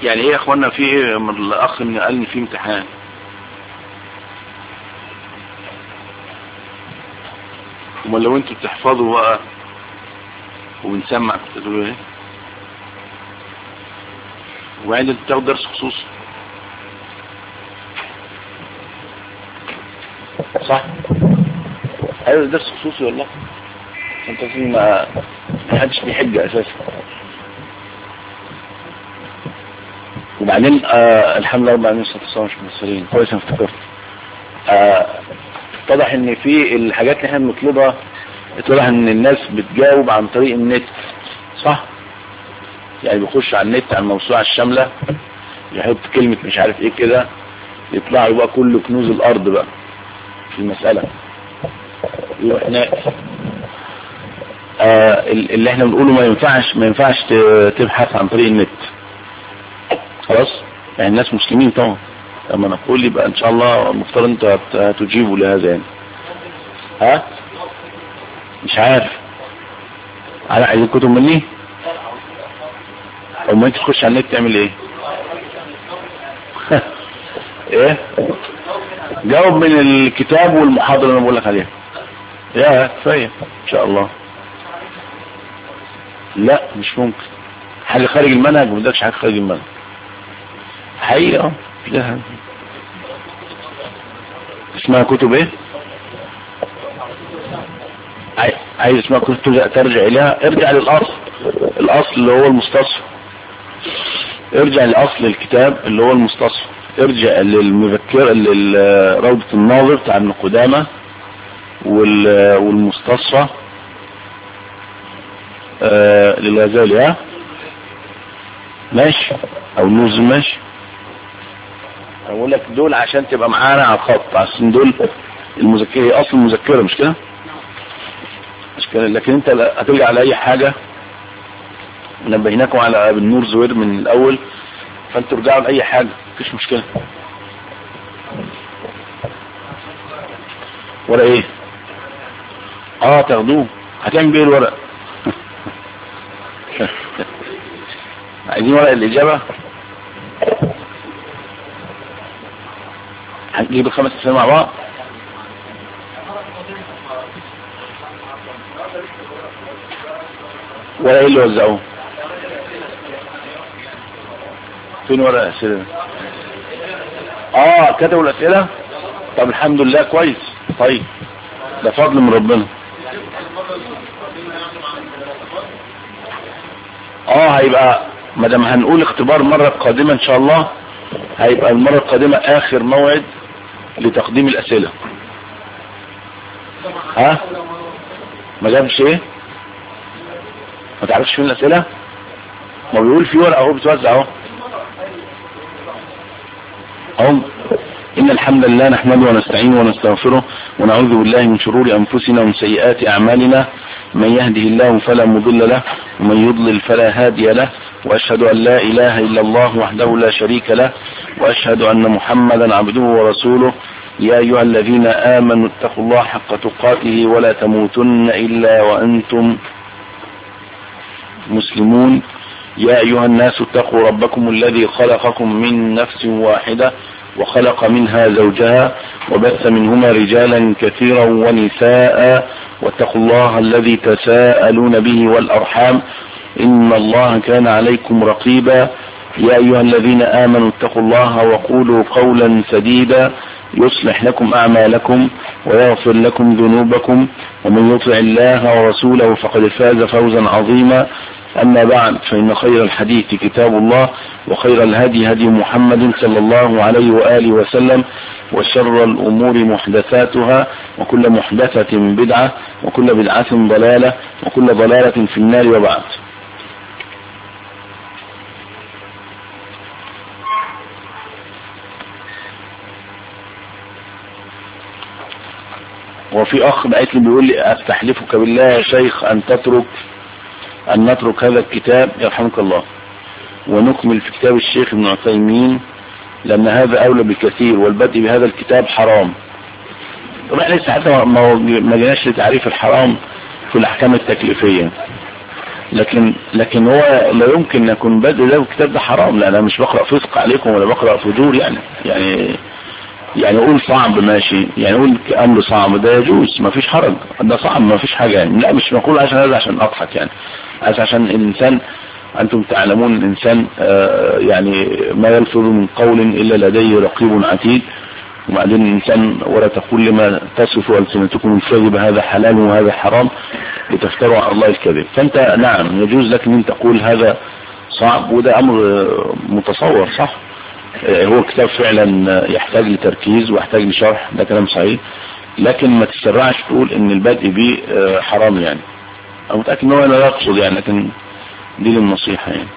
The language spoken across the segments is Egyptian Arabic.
يعني ايه يا اخوانا في ايه من الاخ من قال ان في امتحان امال لو انتوا بتحفظوا بقى وبنسمع كنت تقولوا ايه وبعدين انتوا بتاخدوا درس خصوصي صح ايوه درس خصوصي والله انت في ما ما حدش بيحج اساسا وبعدين آه الحمد لله رب العالمين والصلاه والسلام مش مصريين كويس انا افتكرت آه اتضح ان في الحاجات اللي احنا بنطلبها اتضح ان الناس بتجاوب عن طريق النت صح يعني بيخش على النت على الموسوعه الشامله يحط كلمه مش عارف ايه كده يطلع له بقى كل كنوز الارض بقى في المساله يروح هناك آه اللي احنا بنقوله ما ينفعش ما ينفعش ت- تبحث عن طريق النت خلاص يعني الناس مسلمين طبعا لما نقول يبقى ان شاء الله المفترض انت هت- هتجيبوا لهذا يعني ها مش عارف انا عايزين كتب مني او ما انت تخش على النت تعمل ايه ايه جاوب من الكتاب والمحاضرة اللي انا بقول لك عليها يا كفاية ان شاء الله لا مش ممكن حاجة خارج المنهج ما بدكش حاجة خارج المنهج حقيقة لا اسمها كتب ايه عاي- عايز اسمها كتب ترجع- ترجع اليها ارجع للاصل الاصل اللي هو المستصفى ارجع لاصل الكتاب اللي هو المستصفى ارجع للمذكر لروضة الناظر بتاع ابن قدامة وال- والمستصفى آه للغزالي ها ماشي او النوز ماشي اقول لك دول عشان تبقى معانا على الخط عشان دول المذكرة هي اصل المذكرة مش كده مش كده لكن انت لا- هترجع على اي حاجة نبهناكم على بالنور زوير من الاول فانتوا رجعوا لاي حاجة مفيش مشكلة ورق ايه اه تاخدوه هتعمل بيه الورق عايزين ورق الاجابة هنجيب الخمس اسئله مع بعض ورق ايه اللي وزعوه فين ورق الاسئله ده؟ اه كتبوا الاسئله طب الحمد لله كويس طيب ده فضل من ربنا اه هيبقى ما دام هنقول اختبار المره القادمه ان شاء الله هيبقى المره القادمه اخر موعد لتقديم الاسئله ها ما جابش ايه ما تعرفش فين الاسئله ما بيقول في ورقه اهو بتوزع اهو هم إن الحمد لله نحمده ونستعينه ونستغفره ونعوذ بالله من شرور أنفسنا ومن سيئات أعمالنا من يهده الله فلا مضل له ومن يضلل فلا هادي له وأشهد أن لا إله إلا الله وحده لا شريك له وأشهد أن محمدا عبده ورسوله يا أيها الذين آمنوا اتقوا الله حق تقاته ولا تموتن إلا وأنتم مسلمون يا أيها الناس اتقوا ربكم الذي خلقكم من نفس واحدة وخلق منها زوجها وبث منهما رجالا كثيرا ونساء واتقوا الله الذي تساءلون به والأرحام إن الله كان عليكم رقيبا يا أيها الذين آمنوا اتقوا الله وقولوا قولا سديدا يصلح لكم أعمالكم ويغفر لكم ذنوبكم ومن يطع الله ورسوله فقد فاز فوزا عظيما أما بعد فإن خير الحديث كتاب الله وخير الهدي هدي محمد صلى الله عليه وآله وسلم وشر الأمور محدثاتها وكل محدثة بدعة وكل بدعة ضلالة وكل ضلالة في النار وبعد وفي أخ بعت لي بيقول لي أستحلفك بالله يا شيخ أن تترك أن نترك هذا الكتاب يرحمك الله ونكمل في كتاب الشيخ ابن عثيمين لأن هذا أولى بكثير والبدء بهذا الكتاب حرام طبعا لسه حتى ما ما جيناش لتعريف الحرام في الأحكام التكليفية لكن لكن هو لا يمكن ان يكون بدء ده الكتاب ده حرام لا انا مش بقرا فسق عليكم ولا بقرا فجور يعني يعني يعني اقول صعب ماشي يعني اقول امر صعب ده يجوز ما فيش حرج ده صعب ما فيش حاجه يعني لا مش بقول عشان هذا عشان اضحك يعني عشان عشان الانسان انتم تعلمون الانسان آه يعني ما يلفظ من قول الا لديه رقيب عتيد وبعدين الانسان ولا تقول لما تصف السنتكم الكذب هذا حلال وهذا حرام لتفتروا على الله الكذب فانت نعم يجوز لك ان تقول هذا صعب وده امر متصور صح هو كتاب فعلا يحتاج لتركيز ويحتاج لشرح ده كلام صحيح لكن ما تسرعش تقول ان البدء به حرام يعني انا متاكد ان هو لا يقصد يعني لكن دي للنصيحه يعني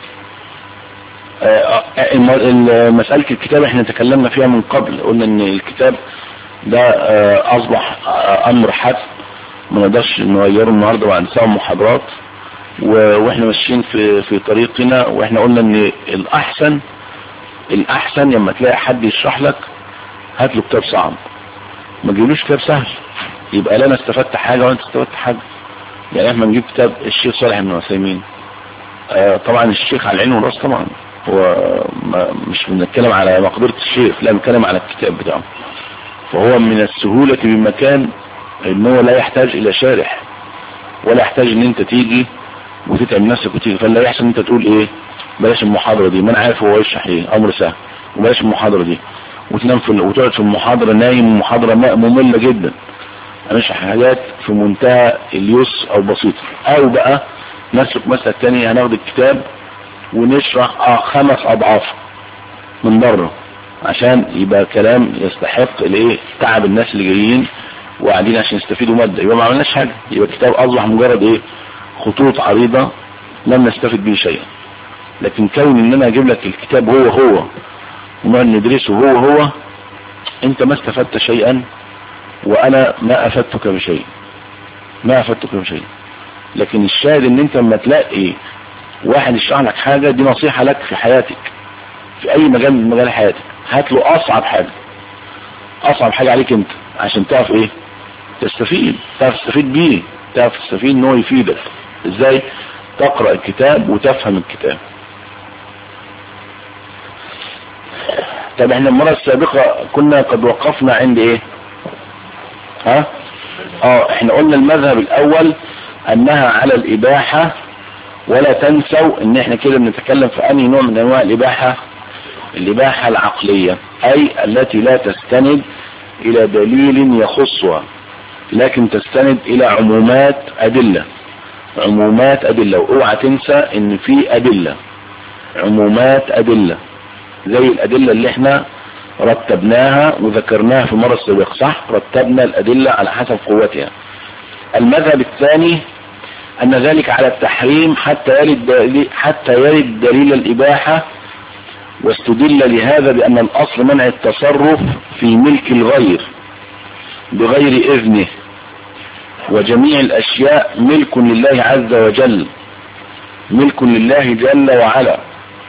مسألة الكتاب احنا تكلمنا فيها من قبل قلنا ان الكتاب ده اصبح امر حتم ما نقدرش نغيره النهارده بعد سبع محاضرات واحنا ماشيين في في طريقنا واحنا قلنا ان الاحسن الاحسن لما تلاقي حد يشرح لك هات له كتاب صعب ما تجيبلوش كتاب سهل يبقى لا انا استفدت حاجه وانت استفدت حاجه يعني احنا نجيب كتاب الشيخ صالح بن عثيمين آه طبعا الشيخ على العين والراس طبعا هو مش بنتكلم على مقدرة الشيخ لا بنتكلم على الكتاب بتاعه فهو من السهولة بمكان ان هو لا يحتاج الى شارح ولا يحتاج ان انت تيجي وتتعب نفسك وتيجي فلا يحسن انت تقول ايه بلاش المحاضرة دي ما انا عارف هو يشرح ايه امر سهل وبلاش المحاضرة دي وتنام في وتقعد في المحاضرة نايم محاضرة مملة جدا هنشرح حاجات في منتهى اليسر او بسيطة او بقى نسلك مسألة تانية هناخد الكتاب ونشرح اه خمس اضعاف من بره عشان يبقى كلام يستحق الايه تعب الناس اللي جايين وقاعدين عشان يستفيدوا مادة يبقى ما عملناش حاجة يبقى الكتاب اصبح مجرد ايه خطوط عريضة لم نستفد به شيئا لكن كون ان انا اجيب لك الكتاب هو هو ونقعد ندرسه هو هو انت ما استفدت شيئا وانا ما افدتك بشيء ما افدتك بشيء لكن الشاهد ان انت لما تلاقي واحد يشرح لك حاجة دي نصيحة لك في حياتك في اي مجال من مجال حياتك هات له اصعب حاجة اصعب حاجة عليك انت عشان تعرف ايه تستفيد تعرف تستفيد بيه تعرف تستفيد ان هو يفيدك ازاي تقرأ الكتاب وتفهم الكتاب طب احنا المرة السابقة كنا قد وقفنا عند ايه ها اه احنا قلنا المذهب الاول انها على الاباحة ولا تنسوا ان احنا كده بنتكلم في انهي نوع من انواع الاباحة الاباحة العقلية اي التي لا تستند الى دليل يخصها لكن تستند الى عمومات ادلة عمومات ادلة واوعى تنسى ان في ادلة عمومات ادلة زي الادلة اللي احنا رتبناها وذكرناها في المرة السابقة صح رتبنا الادلة على حسب قوتها المذهب الثاني أن ذلك على التحريم حتى يرد حتى يرد دليل الإباحة واستدل لهذا بأن الأصل منع التصرف في ملك الغير بغير إذنه وجميع الأشياء ملك لله عز وجل ملك لله جل وعلا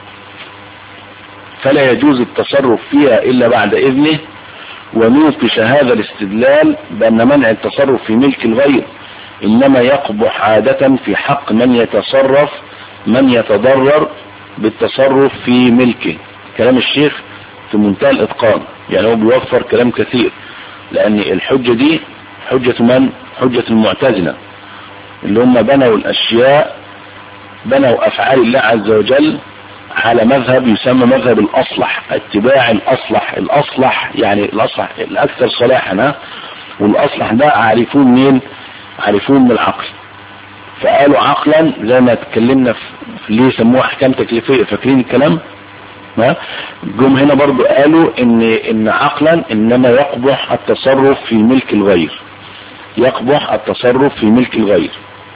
فلا يجوز التصرف فيها إلا بعد إذنه ونوقش هذا الاستدلال بأن منع التصرف في ملك الغير إنما يقبح عادة في حق من يتصرف من يتضرر بالتصرف في ملكه كلام الشيخ في منتهى الإتقان يعني هو بيوفر كلام كثير لأن الحجة دي حجة من حجة المعتزلة اللي هم بنوا الأشياء بنوا أفعال الله عز وجل على مذهب يسمى مذهب الأصلح اتباع الأصلح الأصلح يعني الأصلح الأكثر صلاحا والأصلح ده عارفون مين عارفون من العقل فقالوا عقلا زي ما اتكلمنا في ليه سموها احكام تكليفيه فاكرين الكلام ها جم هنا برضو قالوا ان ان عقلا انما يقبح التصرف في ملك الغير يقبح التصرف في ملك الغير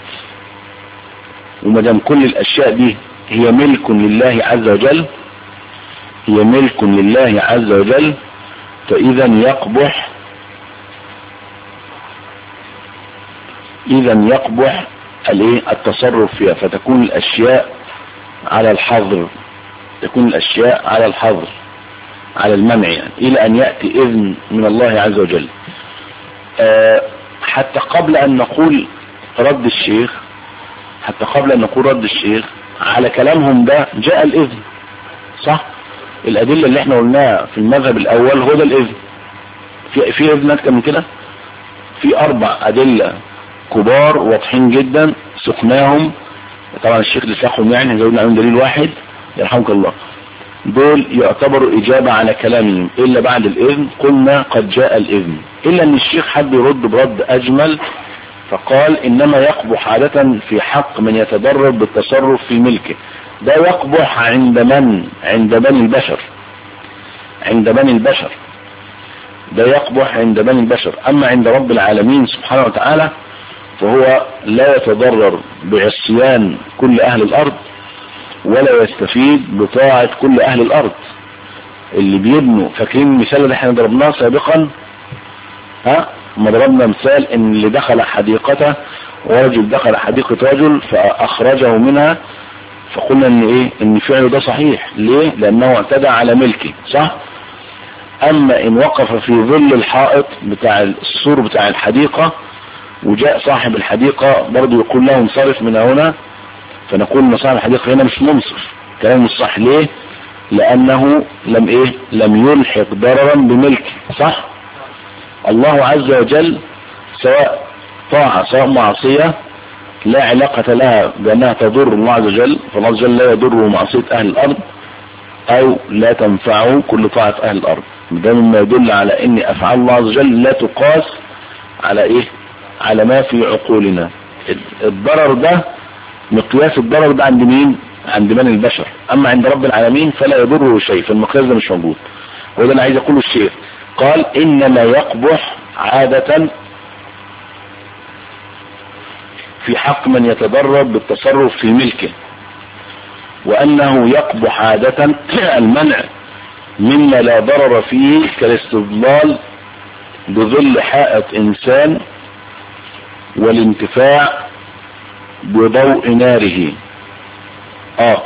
وما دام كل الاشياء دي هي ملك لله عز وجل هي ملك لله عز وجل فاذا يقبح اذا يقبح الايه التصرف فيها فتكون الاشياء على الحظر تكون الاشياء على الحظر على المنع يعني الى ان يأتي اذن من الله عز وجل أه حتى قبل ان نقول رد الشيخ حتى قبل ان نقول رد الشيخ على كلامهم ده جاء الاذن صح الادله اللي احنا قلناها في المذهب الاول هو ده الاذن في في اذن اكتر من كده في اربع ادله كبار واضحين جدا سقناهم طبعا الشيخ اللي ساقهم يعني زودنا عليهم دليل واحد يرحمك الله دول يعتبروا إجابة على كلامهم إلا بعد الإذن قلنا قد جاء الإذن إلا أن الشيخ حد يرد برد أجمل فقال إنما يقبح عادة في حق من يتدرب بالتصرف في ملكه ده يقبح عند من عند بني البشر عند بني البشر ده يقبح عند بني البشر أما عند رب العالمين سبحانه وتعالى فهو لا يتضرر بعصيان كل أهل الأرض ولا يستفيد بطاعة كل أهل الأرض اللي بيبنوا فاكرين المثال اللي احنا ضربناه سابقا ها ما ضربنا مثال ان اللي دخل حديقته ورجل دخل حديقة رجل فأخرجه منها فقلنا ان ايه ان فعله ده صحيح ليه لانه اعتدى على ملكه صح اما ان وقف في ظل الحائط بتاع السور بتاع الحديقة وجاء صاحب الحديقة برضه يقول له انصرف من هنا فنقول ان صاحب الحديقة هنا مش منصف كلام مش صح ليه لانه لم ايه لم يلحق ضررا بملكه صح الله عز وجل سواء طاعة سواء معصية لا علاقة لها بأنها تضر الله عز وجل فالله عز وجل لا يضر معصية أهل الأرض أو لا تنفعه كل طاعة أهل الأرض ده مما يدل على أن أفعال الله عز وجل لا تقاس على إيه على ما في عقولنا الضرر ده مقياس الضرر ده عند مين عند بني البشر أما عند رب العالمين فلا يضره شيء فالمقياس ده مش موجود وده اللي عايز أقوله الشيخ قال إنما يقبح عادة في حق من يتدرب بالتصرف في ملكه وأنه يقبح عادة المنع مما لا ضرر فيه كالاستضلال بظل حائط إنسان والانتفاع بضوء ناره اه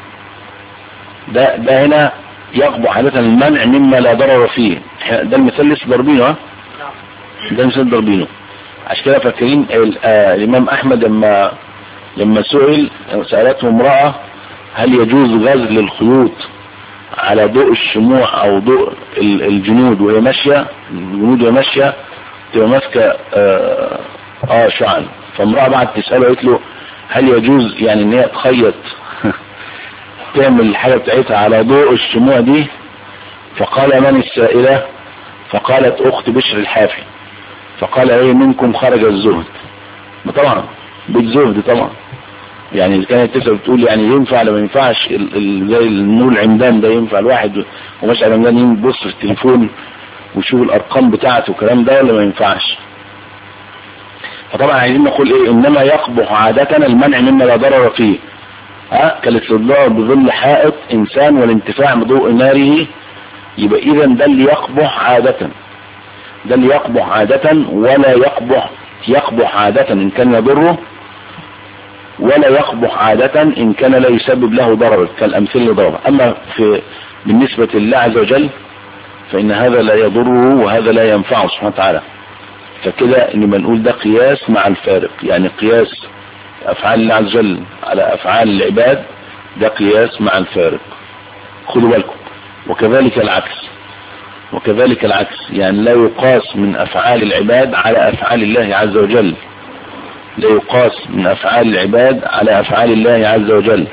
ده ده هنا يقبح عادة المنع مما لا ضرر فيه ده المثال لسه ضاربينه ها ده المثال ضاربينه عشان كده فاكرين آه الامام احمد لما لما سئل سألته امرأة هل يجوز غزل الخيوط على ضوء الشموع او ضوء الجنود وهي ماشية الجنود وهي ماشية تبقى ماسكة اه, آه شعل فامرأة بعد تسأله قالت له هل يجوز يعني ان هي تخيط تعمل الحاجة بتاعتها على ضوء الشموع دي فقال من السائلة فقالت اخت بشر الحافي فقال ايه منكم خرج الزهد طبعا بالزهد طبعا يعني اذا كانت تسأل بتقول يعني ينفع ولا ما ينفعش زي النور العمدان ده ينفع الواحد ومش العمدان يبص في التليفون ويشوف الارقام بتاعته والكلام ده ولا ما ينفعش فطبعا عايزين نقول ايه انما يقبح عادة المنع مما لا ضرر فيه ها كالاستضلال بظل حائط انسان والانتفاع بضوء ناره يبقى اذا ده اللي يقبح عادة ده اللي يقبح عادة ولا يقبح يقبح عادة ان كان يضره ولا يقبح عادة ان كان لا يسبب له ضرر كالامثله اللي ضرر اما في بالنسبة لله عز وجل فان هذا لا يضره وهذا لا ينفعه سبحانه وتعالى فكده ان بنقول ده قياس مع الفارق يعني قياس افعال الله عز وجل على افعال العباد ده قياس مع الفارق خدوا بالكم وكذلك العكس وكذلك العكس يعني لا يقاس من افعال العباد على افعال الله عز وجل لا يقاس من افعال العباد على افعال الله عز وجل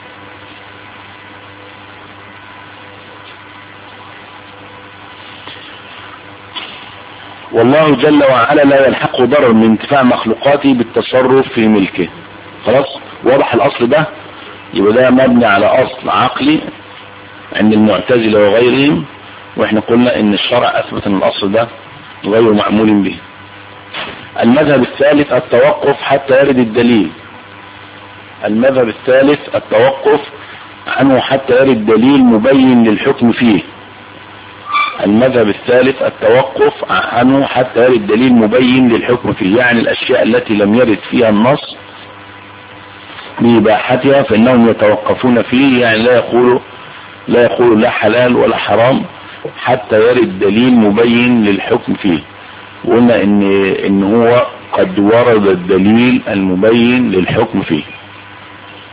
والله جل وعلا لا يلحق ضرر من انتفاع مخلوقاته بالتصرف في ملكه خلاص واضح الاصل ده يبقى ده مبني على اصل عقلي عند المعتزله وغيرهم واحنا قلنا ان الشرع اثبت ان الاصل ده غير معمول به المذهب الثالث التوقف حتى يرد الدليل المذهب الثالث التوقف عنه حتى يرد دليل مبين للحكم فيه المذهب الثالث التوقف عنه حتى يرد دليل مبين للحكم فيه يعني الاشياء التي لم يرد فيها النص بإباحتها فإنهم يتوقفون فيه يعني لا يقولوا لا يقولوا لا حلال ولا حرام حتى يرد دليل مبين للحكم فيه وقلنا ان ان هو قد ورد الدليل المبين للحكم فيه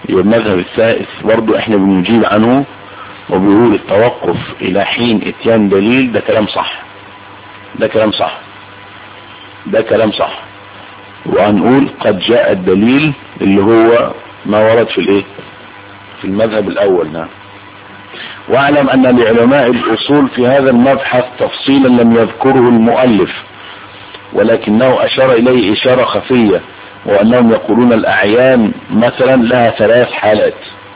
يبقى المذهب الثالث برضو احنا بنجيب عنه وبيقول التوقف الى حين اتيان دليل ده كلام صح ده كلام صح ده كلام صح وهنقول قد جاء الدليل اللي هو ما ورد في الايه في المذهب الاول نعم واعلم ان لعلماء الاصول في هذا المبحث تفصيلا لم يذكره المؤلف ولكنه اشار اليه اشارة خفية وانهم يقولون الاعيان مثلا لها ثلاث حالات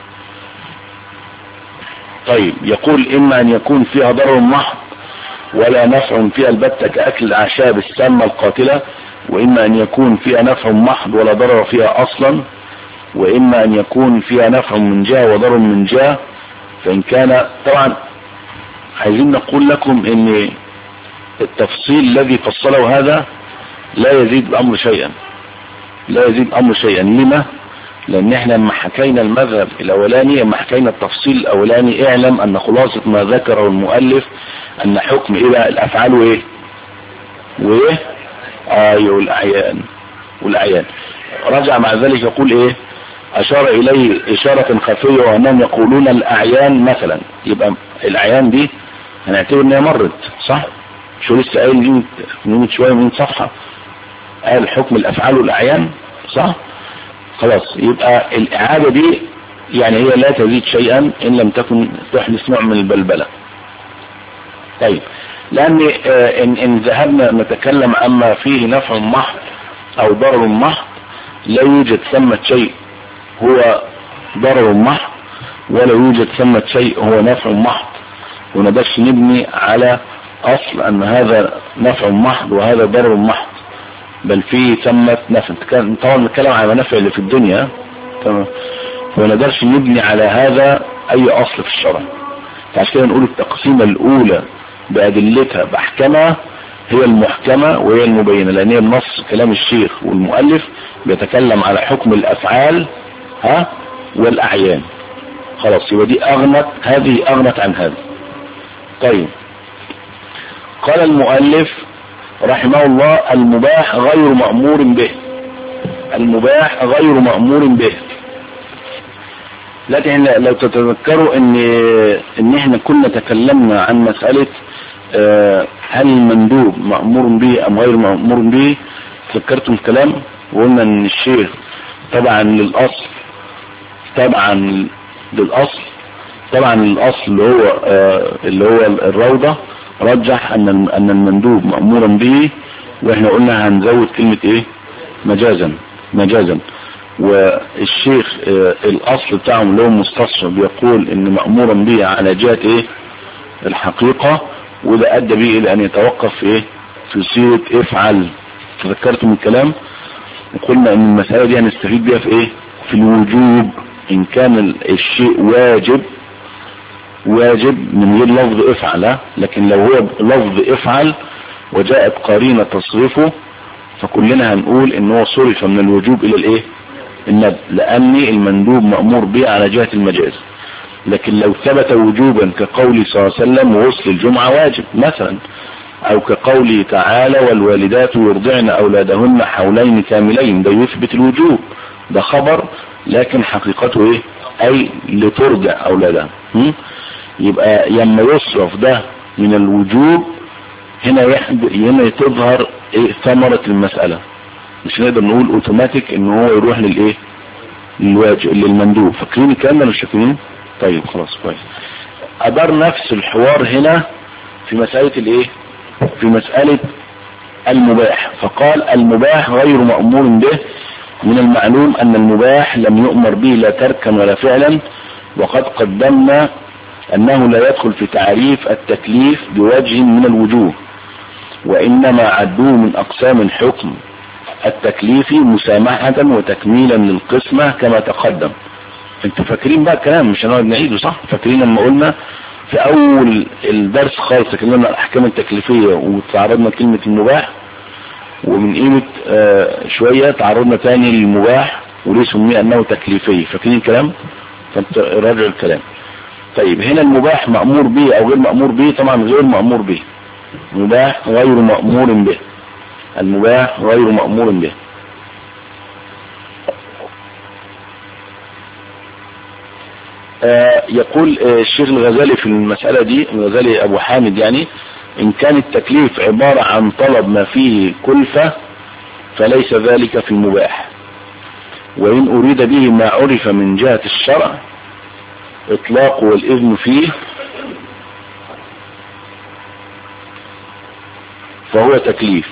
طيب يقول اما ان يكون فيها ضرر محض ولا نفع فيها البتة كاكل الاعشاب السامة القاتلة واما ان يكون فيها نفع محض ولا ضرر فيها اصلا واما ان يكون فيها نفع من جهة وضرر من جهة فان كان طبعا عايزين نقول لكم ان التفصيل الذي فصله هذا لا يزيد الامر شيئا لا يزيد الامر شيئا لما لان احنا لما حكينا المذهب الاولاني لما حكينا التفصيل الاولاني اعلم ان خلاصة ما ذكره المؤلف ان حكم ايه بقى الافعال وايه وايه ايوه الاعيان والاعيان رجع مع ذلك يقول ايه اشار اليه اشارة خفية وانهم يقولون الاعيان مثلا يبقى الاعيان دي هنعتبر انها مرت صح شو لسه قايل دي من شوية من صفحة قال حكم الافعال والاعيان صح خلاص يبقى الاعادة دي يعني هي لا تزيد شيئا ان لم تكن تحدث نوع من البلبلة طيب لان آه ان, إن ذهبنا نتكلم عما فيه نفع محض او ضرر محض لا يوجد ثمة شيء هو ضرر محض ولا يوجد ثمة شيء هو نفع محض ونقدرش نبني على اصل ان هذا نفع محض وهذا ضرر محض بل في ثمة نفع طبعا نتكلم على المنافع اللي في الدنيا تمام فما نقدرش نبني على هذا اي اصل في الشرع فعشان كده نقول التقسيمة الاولى بادلتها باحكامها هي المحكمة وهي المبينة لان هي النص كلام الشيخ والمؤلف بيتكلم على حكم الافعال ها والاعيان خلاص يبقى دي اغنت هذه اغنت عن هذا طيب قال المؤلف رحمه الله المباح غير مأمور به المباح غير مأمور به لكن لو تتذكروا ان ان احنا كنا تكلمنا عن مسألة هل المندوب مأمور به ام غير مأمور به تذكرتم الكلام وقلنا ان الشيخ طبعا للاصل طبعا للاصل طبعا الاصل اللي هو اللي هو الروضة رجح ان ان المندوب مأمورا به واحنا قلنا هنزود كلمة ايه مجازا مجازا والشيخ الاصل بتاعهم اللي هو مستصحب بيقول ان مأمورا به على جهة ايه الحقيقة وده ادى به الى ان يتوقف في ايه في صيغة افعل تذكرتم الكلام وقلنا ان المسألة دي هنستفيد بيها في ايه في الوجوب ان كان الشيء واجب واجب من غير لفظ افعل لكن لو هو لفظ افعل وجاءت قرينة تصرفه فكلنا هنقول ان هو صرف من الوجوب الى الايه الندب لان المندوب مأمور به على جهة المجاز لكن لو ثبت وجوبا كقول صلى الله عليه وسلم وغسل الجمعة واجب مثلا او كقوله تعالى والوالدات يرضعن اولادهن حولين كاملين ده يثبت الوجوب ده خبر لكن حقيقته ايه اي لترجع اولادها يبقى لما يصرف ده من الوجوب هنا يحد هنا تظهر ايه ثمرة المسألة مش نقدر نقول اوتوماتيك ان هو يروح للايه للواجب للمندوب فاكرين الكلام ده مش فاكرين طيب خلاص كويس ادار نفس الحوار هنا في مسألة الايه في مسألة المباح فقال المباح غير مأمور به من المعلوم ان المباح لم يؤمر به لا تركا ولا فعلا وقد قدمنا انه لا يدخل في تعريف التكليف بوجه من الوجوه وانما عدوه من اقسام الحكم التكليفي مسامحة وتكميلا للقسمة كما تقدم انتوا فاكرين بقى الكلام مش هنقعد نعيده صح فاكرين لما قلنا في اول الدرس خالص تكلمنا الاحكام التكليفية وتعرضنا كلمة المباح ومن قيمة آه شوية تعرضنا تاني للمباح وليه سمي انه تكليفي فاكرين الكلام فانت راجع الكلام طيب هنا المباح مأمور به او غير مأمور به طبعا غير مأمور به مباح غير مأمور به المباح غير مأمور به آه يقول آه الشيخ الغزالي في المسألة دي الغزالي أبو حامد يعني إن كان التكليف عبارة عن طلب ما فيه كلفة فليس ذلك في المباح وإن أريد به ما عرف من جهة الشرع إطلاق والإذن فيه فهو تكليف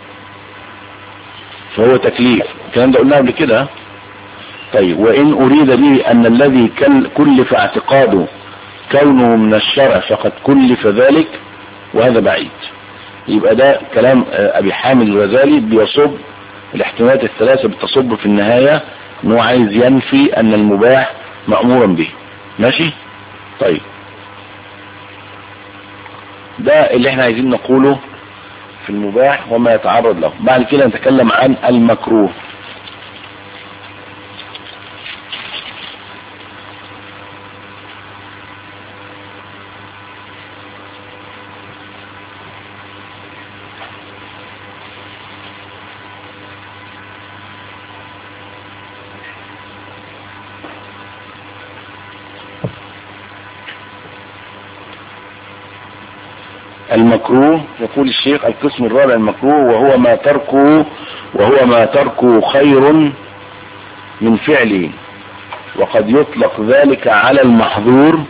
فهو تكليف الكلام ده قلناه قبل كده طيب وإن أريد به أن الذي كلف اعتقاده كونه من الشرع فقد كلف ذلك وهذا بعيد يبقى ده كلام أبي حامد الغزالي بيصب الاحتمالات الثلاثة بتصب في النهاية انه عايز ينفي أن المباح مأمورا به ماشي طيب ده اللي احنا عايزين نقوله في المباح وما يتعرض له بعد كده نتكلم عن المكروه المكروه يقول الشيخ القسم الرابع المكروه وهو ما تركه وهو ما تركه خير من فعله وقد يطلق ذلك على المحظور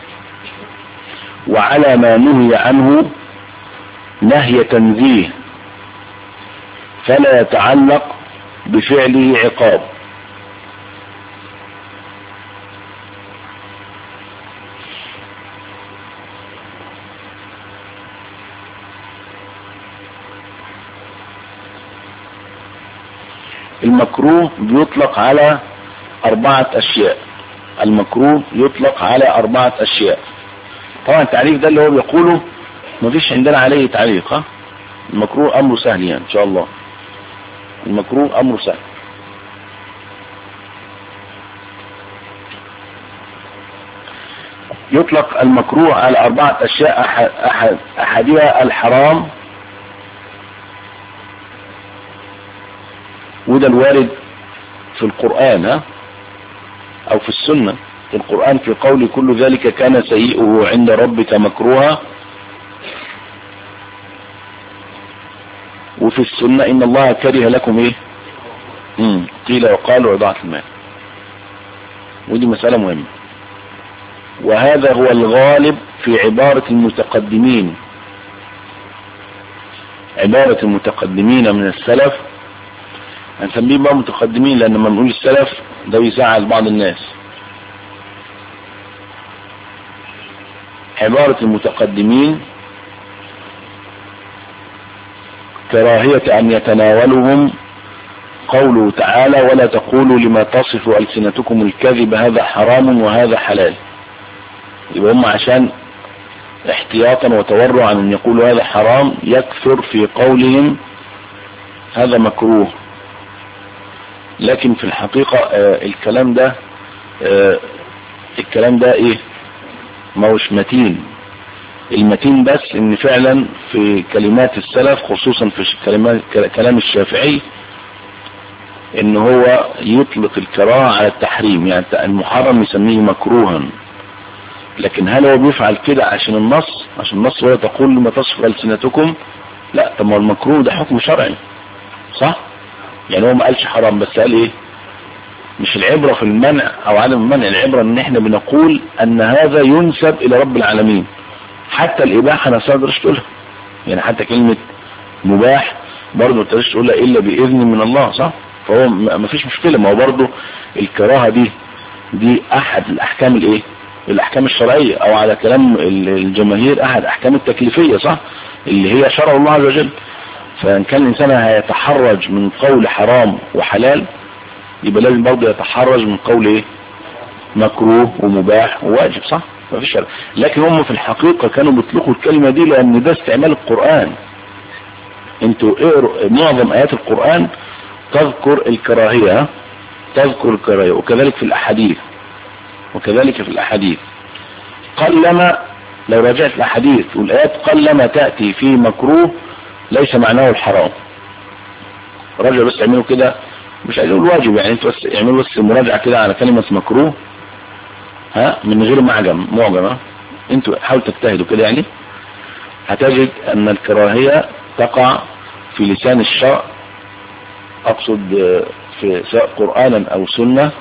وعلى ما نهي عنه نهي تنزيه فلا يتعلق بفعله عقاب المكروه بيطلق على أربعة أشياء المكروه يطلق على أربعة أشياء طبعا التعريف ده اللي هو بيقوله مفيش عندنا عليه تعليق ها المكروه أمره سهل يعني إن شاء الله المكروه أمره سهل يطلق المكروه على أربعة أشياء أحد أحد أحدها الحرام وده الوارد في القرآن ها او في السنة في القرآن في قول كل ذلك كان سيئه عند ربك مكروها وفي السنة ان الله كره لكم ايه مم. قيل وقالوا اضاعة المال ودي مسألة مهمة وهذا هو الغالب في عبارة المتقدمين عبارة المتقدمين من السلف هنسميه بقى متقدمين لان لما نقول السلف ده بيزعل بعض الناس عبارة المتقدمين كراهية ان يتناولهم قوله تعالى ولا تقولوا لما تصف ألسنتكم الكذب هذا حرام وهذا حلال يبقى هم عشان احتياطا وتورعا ان يقولوا هذا حرام يكثر في قولهم هذا مكروه لكن في الحقيقة آه الكلام ده آه الكلام ده ايه ما هوش متين المتين بس ان فعلا في كلمات السلف خصوصا في كلمات كلام الشافعي ان هو يطلق الكراهة على التحريم يعني المحرم يسميه مكروها لكن هل هو بيفعل كده عشان النص عشان النص ولا تقول لما تصف ألسنتكم لا طب ما المكروه ده حكم شرعي صح يعني هو ما قالش حرام بس قال ايه مش العبرة في المنع او عدم المنع العبرة ان احنا بنقول ان هذا ينسب الى رب العالمين حتى الاباحة نفسها ما تقولها يعني حتى كلمة مباح برضه ما تقدرش تقولها الا باذن من الله صح فهو ما فيش مشكلة ما هو برضه الكراهة دي دي احد الاحكام الايه الاحكام الشرعية او على كلام الجماهير احد احكام التكليفية صح اللي هي شرع الله عز وجل فان كان الانسان هيتحرج من قول حرام وحلال يبقى لازم برضه يتحرج من قول ايه مكروه ومباح وواجب صح ما فيش شرع لكن هم في الحقيقة كانوا بيطلقوا الكلمة دي لان ده استعمال القرآن انتوا اقروا معظم ايات القرآن تذكر الكراهية تذكر الكراهية وكذلك في الاحاديث وكذلك في الاحاديث قلما لو رجعت الاحاديث والايات قلما تأتي في مكروه ليس معناه الحرام رجع بس اعملوا كده مش عايز اقول واجب يعني انتوا بس اعملوا بس مراجعة كده على كلمة مكروه ها من غير معجم معجم ها انتوا حاولوا تجتهدوا كده يعني هتجد ان الكراهية تقع في لسان الشرع اقصد في سواء قرآنا او سنة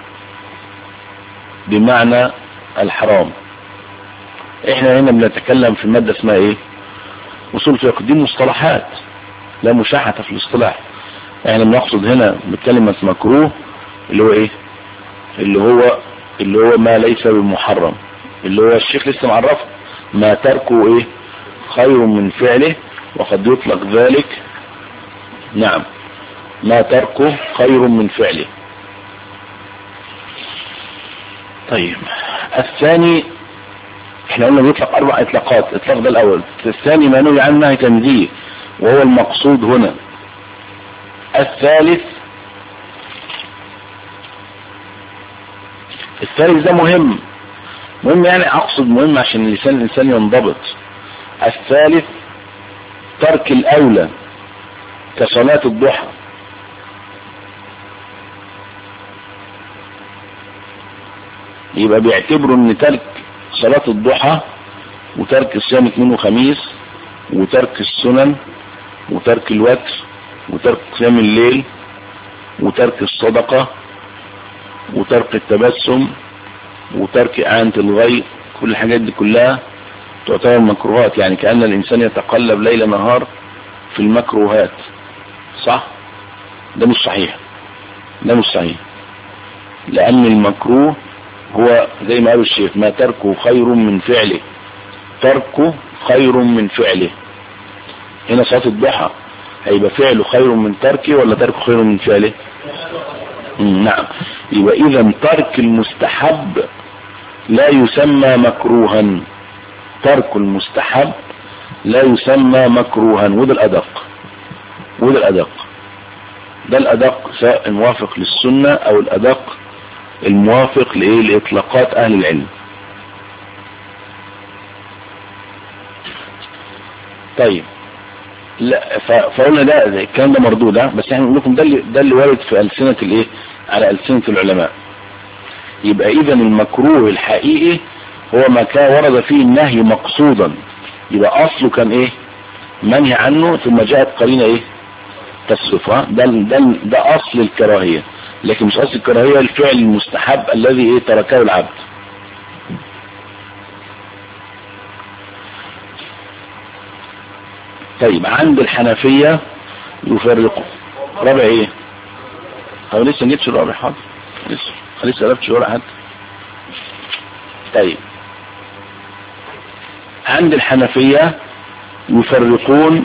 بمعنى الحرام احنا هنا بنتكلم في مادة اسمها ايه اصول فقه دي مصطلحات لا مشاحة في الاصطلاح احنا بنقصد هنا بكلمة مكروه اللي هو ايه اللي هو اللي هو ما ليس بمحرم اللي هو الشيخ لسه معرفه ما تركه ايه خير من فعله وقد يطلق ذلك نعم ما تركه خير من فعله طيب الثاني احنا قلنا بيطلق اربع اطلاقات اطلاق ده الاول الثاني ما نهي عنه نهي تنزيه وهو المقصود هنا الثالث الثالث ده مهم مهم يعني اقصد مهم عشان لسان الانسان ينضبط الثالث ترك الاولى كصلاة الضحى يبقى بيعتبروا ان ترك صلاة الضحى وترك الصيام اثنين وخميس وترك السنن وترك الوتر وترك قيام الليل وترك الصدقة وترك التبسم وترك إعانة الغير كل الحاجات دي كلها تعتبر مكروهات يعني كأن الإنسان يتقلب ليل نهار في المكروهات صح ده مش صحيح ده مش صحيح لأن المكروه هو زي ما قال الشيخ ما تركه خير من فعله تركه خير من فعله هنا صلاة الضحى هيبقى فعله خير من تركه ولا تركه خير من فعله نعم يبقى اذا ترك المستحب لا يسمى مكروها ترك المستحب لا يسمى مكروها وده الادق وده الادق ده الادق سواء الموافق للسنة او الادق الموافق لايه لاطلاقات اهل العلم طيب لا فقلنا ده الكلام ده مردود بس احنا نقول لكم ده اللي ده اللي وارد في السنه الايه على السنه العلماء يبقى اذا المكروه الحقيقي هو ما كان ورد فيه النهي مقصودا يبقى اصله كان ايه منهي عنه ثم جاءت قرينه ايه تصرفها ده ده ده اصل الكراهيه لكن مش اصل الكراهيه الفعل المستحب الذي ايه تركه العبد طيب عند الحنفية يفرقوا رابع ايه او لسه نجيبش الرابع حاضر لسه لسه قلبتش ورا حد طيب عند الحنفية يفرقون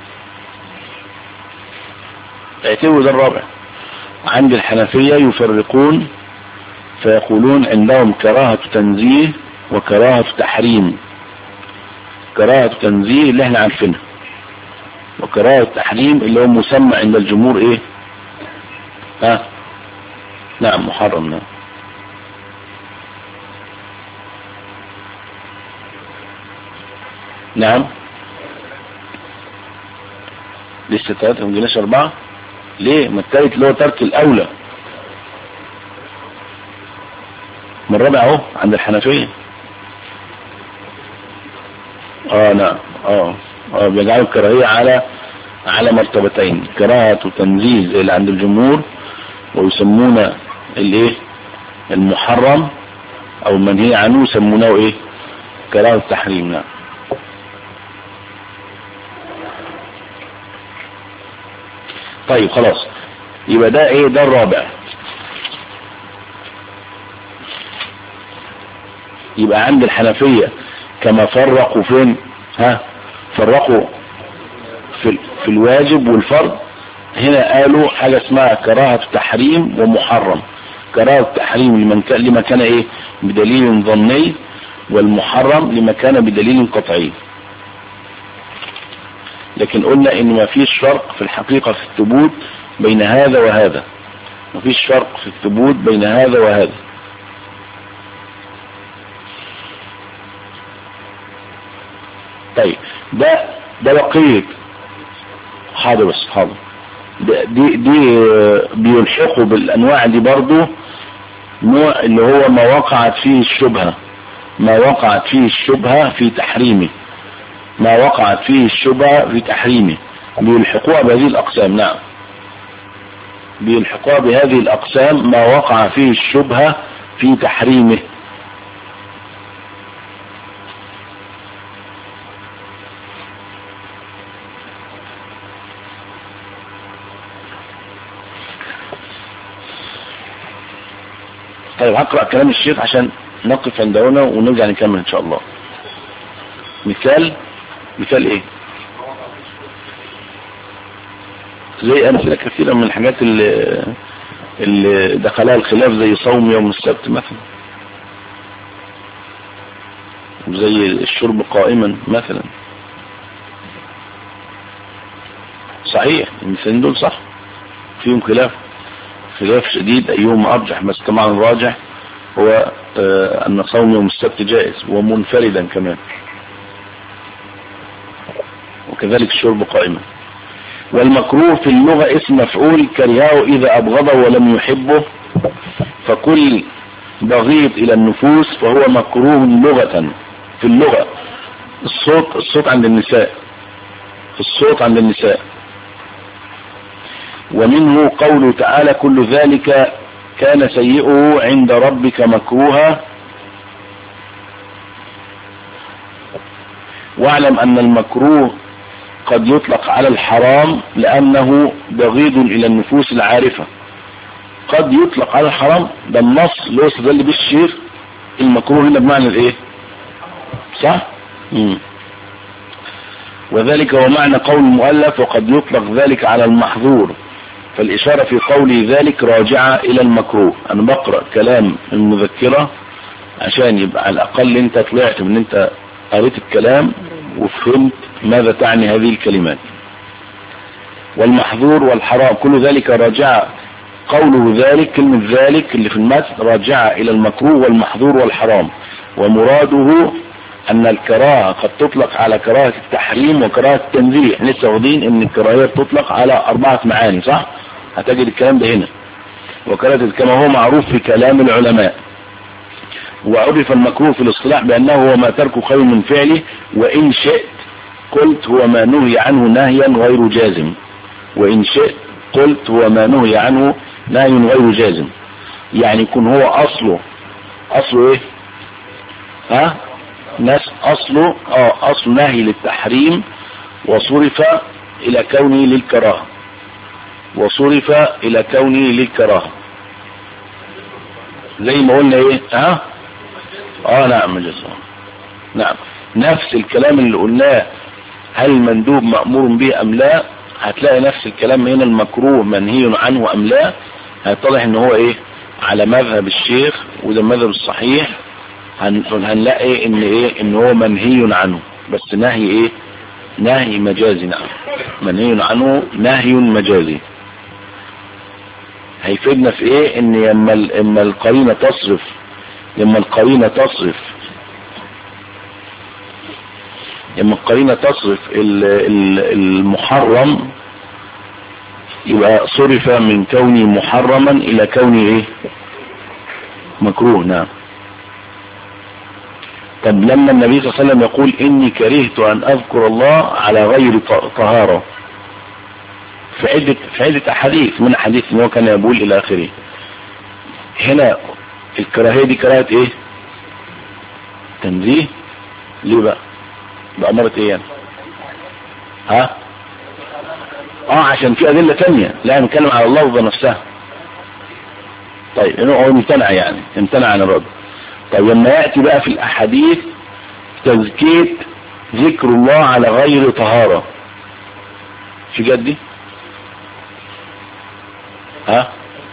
اعتبروا ده الرابع عند الحنفية يفرقون فيقولون عندهم كراهة تنزيه وكراهة تحريم كراهة تنزيه اللي احنا عارفينها وكراهة التحريم اللي هو مسمى عند الجمهور ايه ها نعم محرم نعم نعم لسه ثلاثة ما جيناش أربعة ليه ما التالت اللي هو ترك الأولى من الرابع اهو عند الحنفية اه نعم اه اه بيجعلوا الكراهية على على مرتبتين كراهة وتنزيل زي اللي عند الجمهور ويسمون الايه المحرم او المنهي عنه يسمونه ايه كراهة التحريم نعم طيب خلاص يبقى ده ايه ده الرابع يبقى عند الحنفية كما فرقوا فين ها فرقوا في, في الواجب والفرض هنا قالوا حاجة اسمها كراهة تحريم ومحرم كراهة تحريم لمن كان لما كان ايه بدليل ظني والمحرم لما كان بدليل قطعي لكن قلنا ان ما فيش فرق في الحقيقة في الثبوت بين هذا وهذا ما فيش فرق في الثبوت بين هذا وهذا طيب ده ده بقية حاضر بس حاضر دي دي بيلحقوا بالانواع دي برضو نوع اللي هو ما وقعت فيه الشبهة ما وقعت فيه الشبهة في تحريمه ما وقعت فيه الشبهة في تحريمه بيلحقوها بهذه الأقسام نعم بيلحقوها بهذه الأقسام ما وقع فيه الشبهة في تحريمه طيب هقرأ كلام الشيخ عشان نقف عند هنا ونرجع نكمل ان شاء الله مثال مثال ايه زي امثله كثيره من الحاجات اللي اللي دخلها الخلاف زي صوم يوم السبت مثلا وزي الشرب قائما مثلا صحيح المثالين دول صح فيهم خلاف خلاف شديد ايهما ارجح بس طبعا الراجح هو آه ان صوم يوم السبت جائز ومنفردا كمان وكذلك الشرب قائما والمكروه في اللغة اسم مفعول كرهه إذا أبغضه ولم يحبه فكل بغيض إلى النفوس فهو مكروه لغة في اللغة الصوت الصوت عند النساء الصوت عند النساء ومنه قوله تعالى كل ذلك كان سيئه عند ربك مكروها واعلم أن المكروه قد يطلق على الحرام لأنه بغيض إلى النفوس العارفة قد يطلق على الحرام ده النص اللي هو استدل به الشيخ المكروه هنا بمعنى الايه صح مم. وذلك هو معنى قول المؤلف وقد يطلق ذلك على المحظور فالإشارة في قولي ذلك راجعة إلى المكروه أنا بقرأ كلام المذكرة عشان يبقى على الأقل أنت طلعت من أنت قريت الكلام وفهمت ماذا تعني هذه الكلمات والمحظور والحرام كل ذلك راجع قوله ذلك كلمة ذلك اللي في المتن راجعة إلى المكروه والمحظور والحرام ومراده أن الكراهة قد تطلق على كراهة التحريم وكراهة التنزيه احنا لسه واخدين أن الكراهية تطلق على أربعة معاني صح؟ هتجد الكلام ده هنا وكراهة كما هو معروف في كلام العلماء وعرف المكروه في الاصطلاح بأنه هو ما ترك خير من فعله وإن شئت قلت هو ما نهي عنه نهيا غير جازم وإن شئت قلت هو ما نهي عنه نهي غير جازم يعني يكون هو أصله أصله إيه ها ناس أصله آه أصل نهي للتحريم وصرف إلى كونه للكراهة وصرف إلى كونه للكراهة زي ما قلنا إيه ها اه نعم مجلس نعم نفس الكلام اللي قلناه هل المندوب مأمور به ام لا هتلاقي نفس الكلام هنا المكروه منهي عنه ام لا هيتضح ان هو ايه على مذهب الشيخ وده المذهب الصحيح هنلاقي ان ايه ان هو منهي عنه بس نهي ايه نهي مجازي نعم منهي عنه نهي مجازي هيفيدنا في ايه ان اما اما القرينه تصرف لما القرينة تصرف لما القرينة تصرف المحرم يبقى صرف من كوني محرما الى كوني ايه مكروه نعم طب لما النبي صلى الله عليه وسلم يقول اني كرهت ان اذكر الله على غير طهارة في عدة في عدة احاديث من احاديث ان هو كان يقول الى اخره هنا الكراهية دي كراهة ايه تنزيه ليه بقى بأمارة ايه يعني ها اه عشان في ادلة تانية لا نتكلم على اللفظة نفسها طيب انه هو امتنع يعني امتنع عن الرد طيب لما يأتي بقى في الاحاديث تزكية ذكر الله على غير طهارة في جدي ها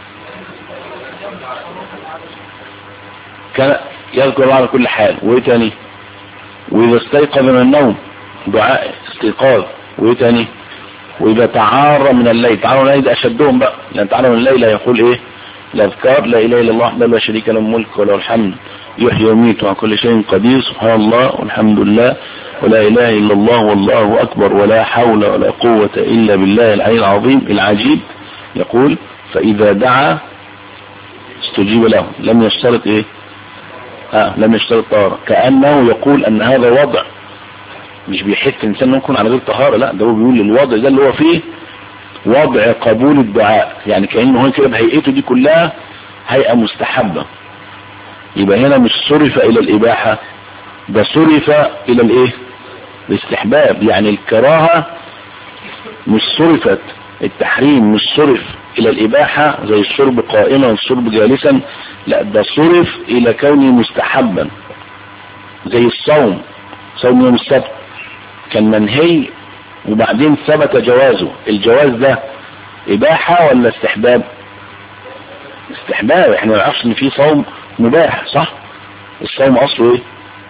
كان يذكر الله على كل حال وايه تاني واذا استيقظ من النوم دعاء استيقاظ وايه تاني واذا تعار من الليل تعار من الليل ده اشدهم بقى لان تعار من الليل يقول ايه الاذكار لا اله الا الله وحده لا شريك له الملك وله الحمد يحيي ويميت وعلى كل شيء قدير سبحان الله والحمد لله ولا اله الا الله والله اكبر ولا حول ولا قوة الا بالله العلي العظيم العجيب يقول فاذا دعا استجيب له لم يشترط ايه آه لم يشترط طهارة كأنه يقول ان هذا وضع مش بيحث الانسان انه يكون على غير طهارة لا ده هو بيقول الوضع ده اللي هو فيه وضع قبول الدعاء يعني كأنه هو كده بهيئته دي كلها هيئة مستحبة يبقى هنا مش صرف الى الاباحة ده صرف الى الايه الاستحباب يعني الكراهة مش صرفت التحريم مش صرف الى الاباحة زي الشرب قائما والشرب جالسا لا ده صرف الى كونه مستحبا زي الصوم صوم يوم السبت كان منهي وبعدين ثبت جوازه الجواز ده اباحة ولا استحباب استحباب احنا ما نعرفش ان في صوم مباح صح الصوم اصله ايه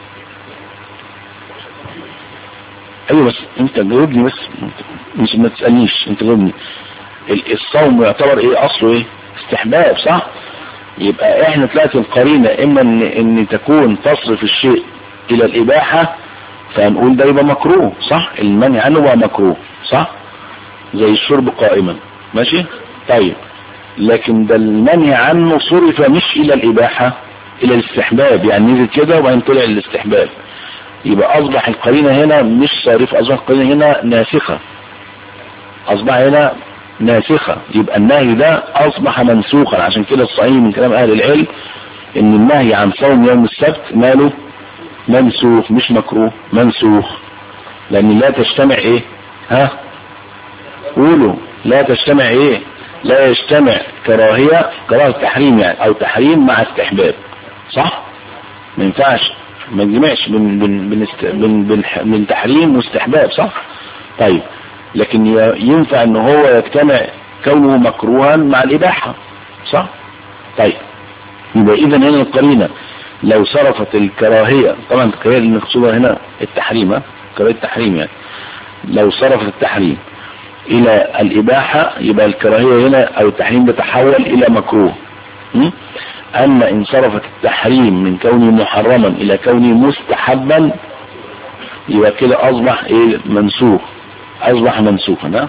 ايوه بس انت جاوبني بس مش ما تسالنيش انت جاوبني الصوم يعتبر ايه اصله ايه استحباب صح يبقى احنا طلعت القرينه اما ان, إن تكون تصرف الشيء الى الاباحه فهنقول ده يبقى مكروه صح المنع عنه هو مكروه صح زي الشرب قائما ماشي طيب لكن ده المنهي عنه صرف مش الى الاباحة الى الاستحباب يعني نزل كده وبعدين طلع الاستحباب يبقى اصبح القرينة هنا مش صارفة اصبح القرينة هنا ناسخة اصبح هنا ناسخة يبقى النهي ده اصبح منسوخا عشان كده الصحيح من كلام اهل العلم ان النهي عن صوم يوم السبت ماله منسوخ مش مكروه منسوخ لان لا تجتمع ايه ها قولوا لا تجتمع ايه لا يجتمع كراهية كراهة تحريم يعني او تحريم مع استحباب صح ما ينفعش ما يجمعش من من من, است... من, من, من تحريم واستحباب صح طيب لكن ينفع ان هو يجتمع كونه مكروها مع الاباحة صح طيب يبقى اذا هنا القرينة لو صرفت الكراهية طبعا الكراهية المقصودة هنا التحريم كراهية التحريم يعني لو صرفت التحريم الى الاباحة يبقى الكراهية هنا او التحريم بتحول الى مكروه اما ان صرفت التحريم من كونه محرما الى كونه مستحبا يبقى كده اصبح ايه منسوخ اصبح منسوخا ها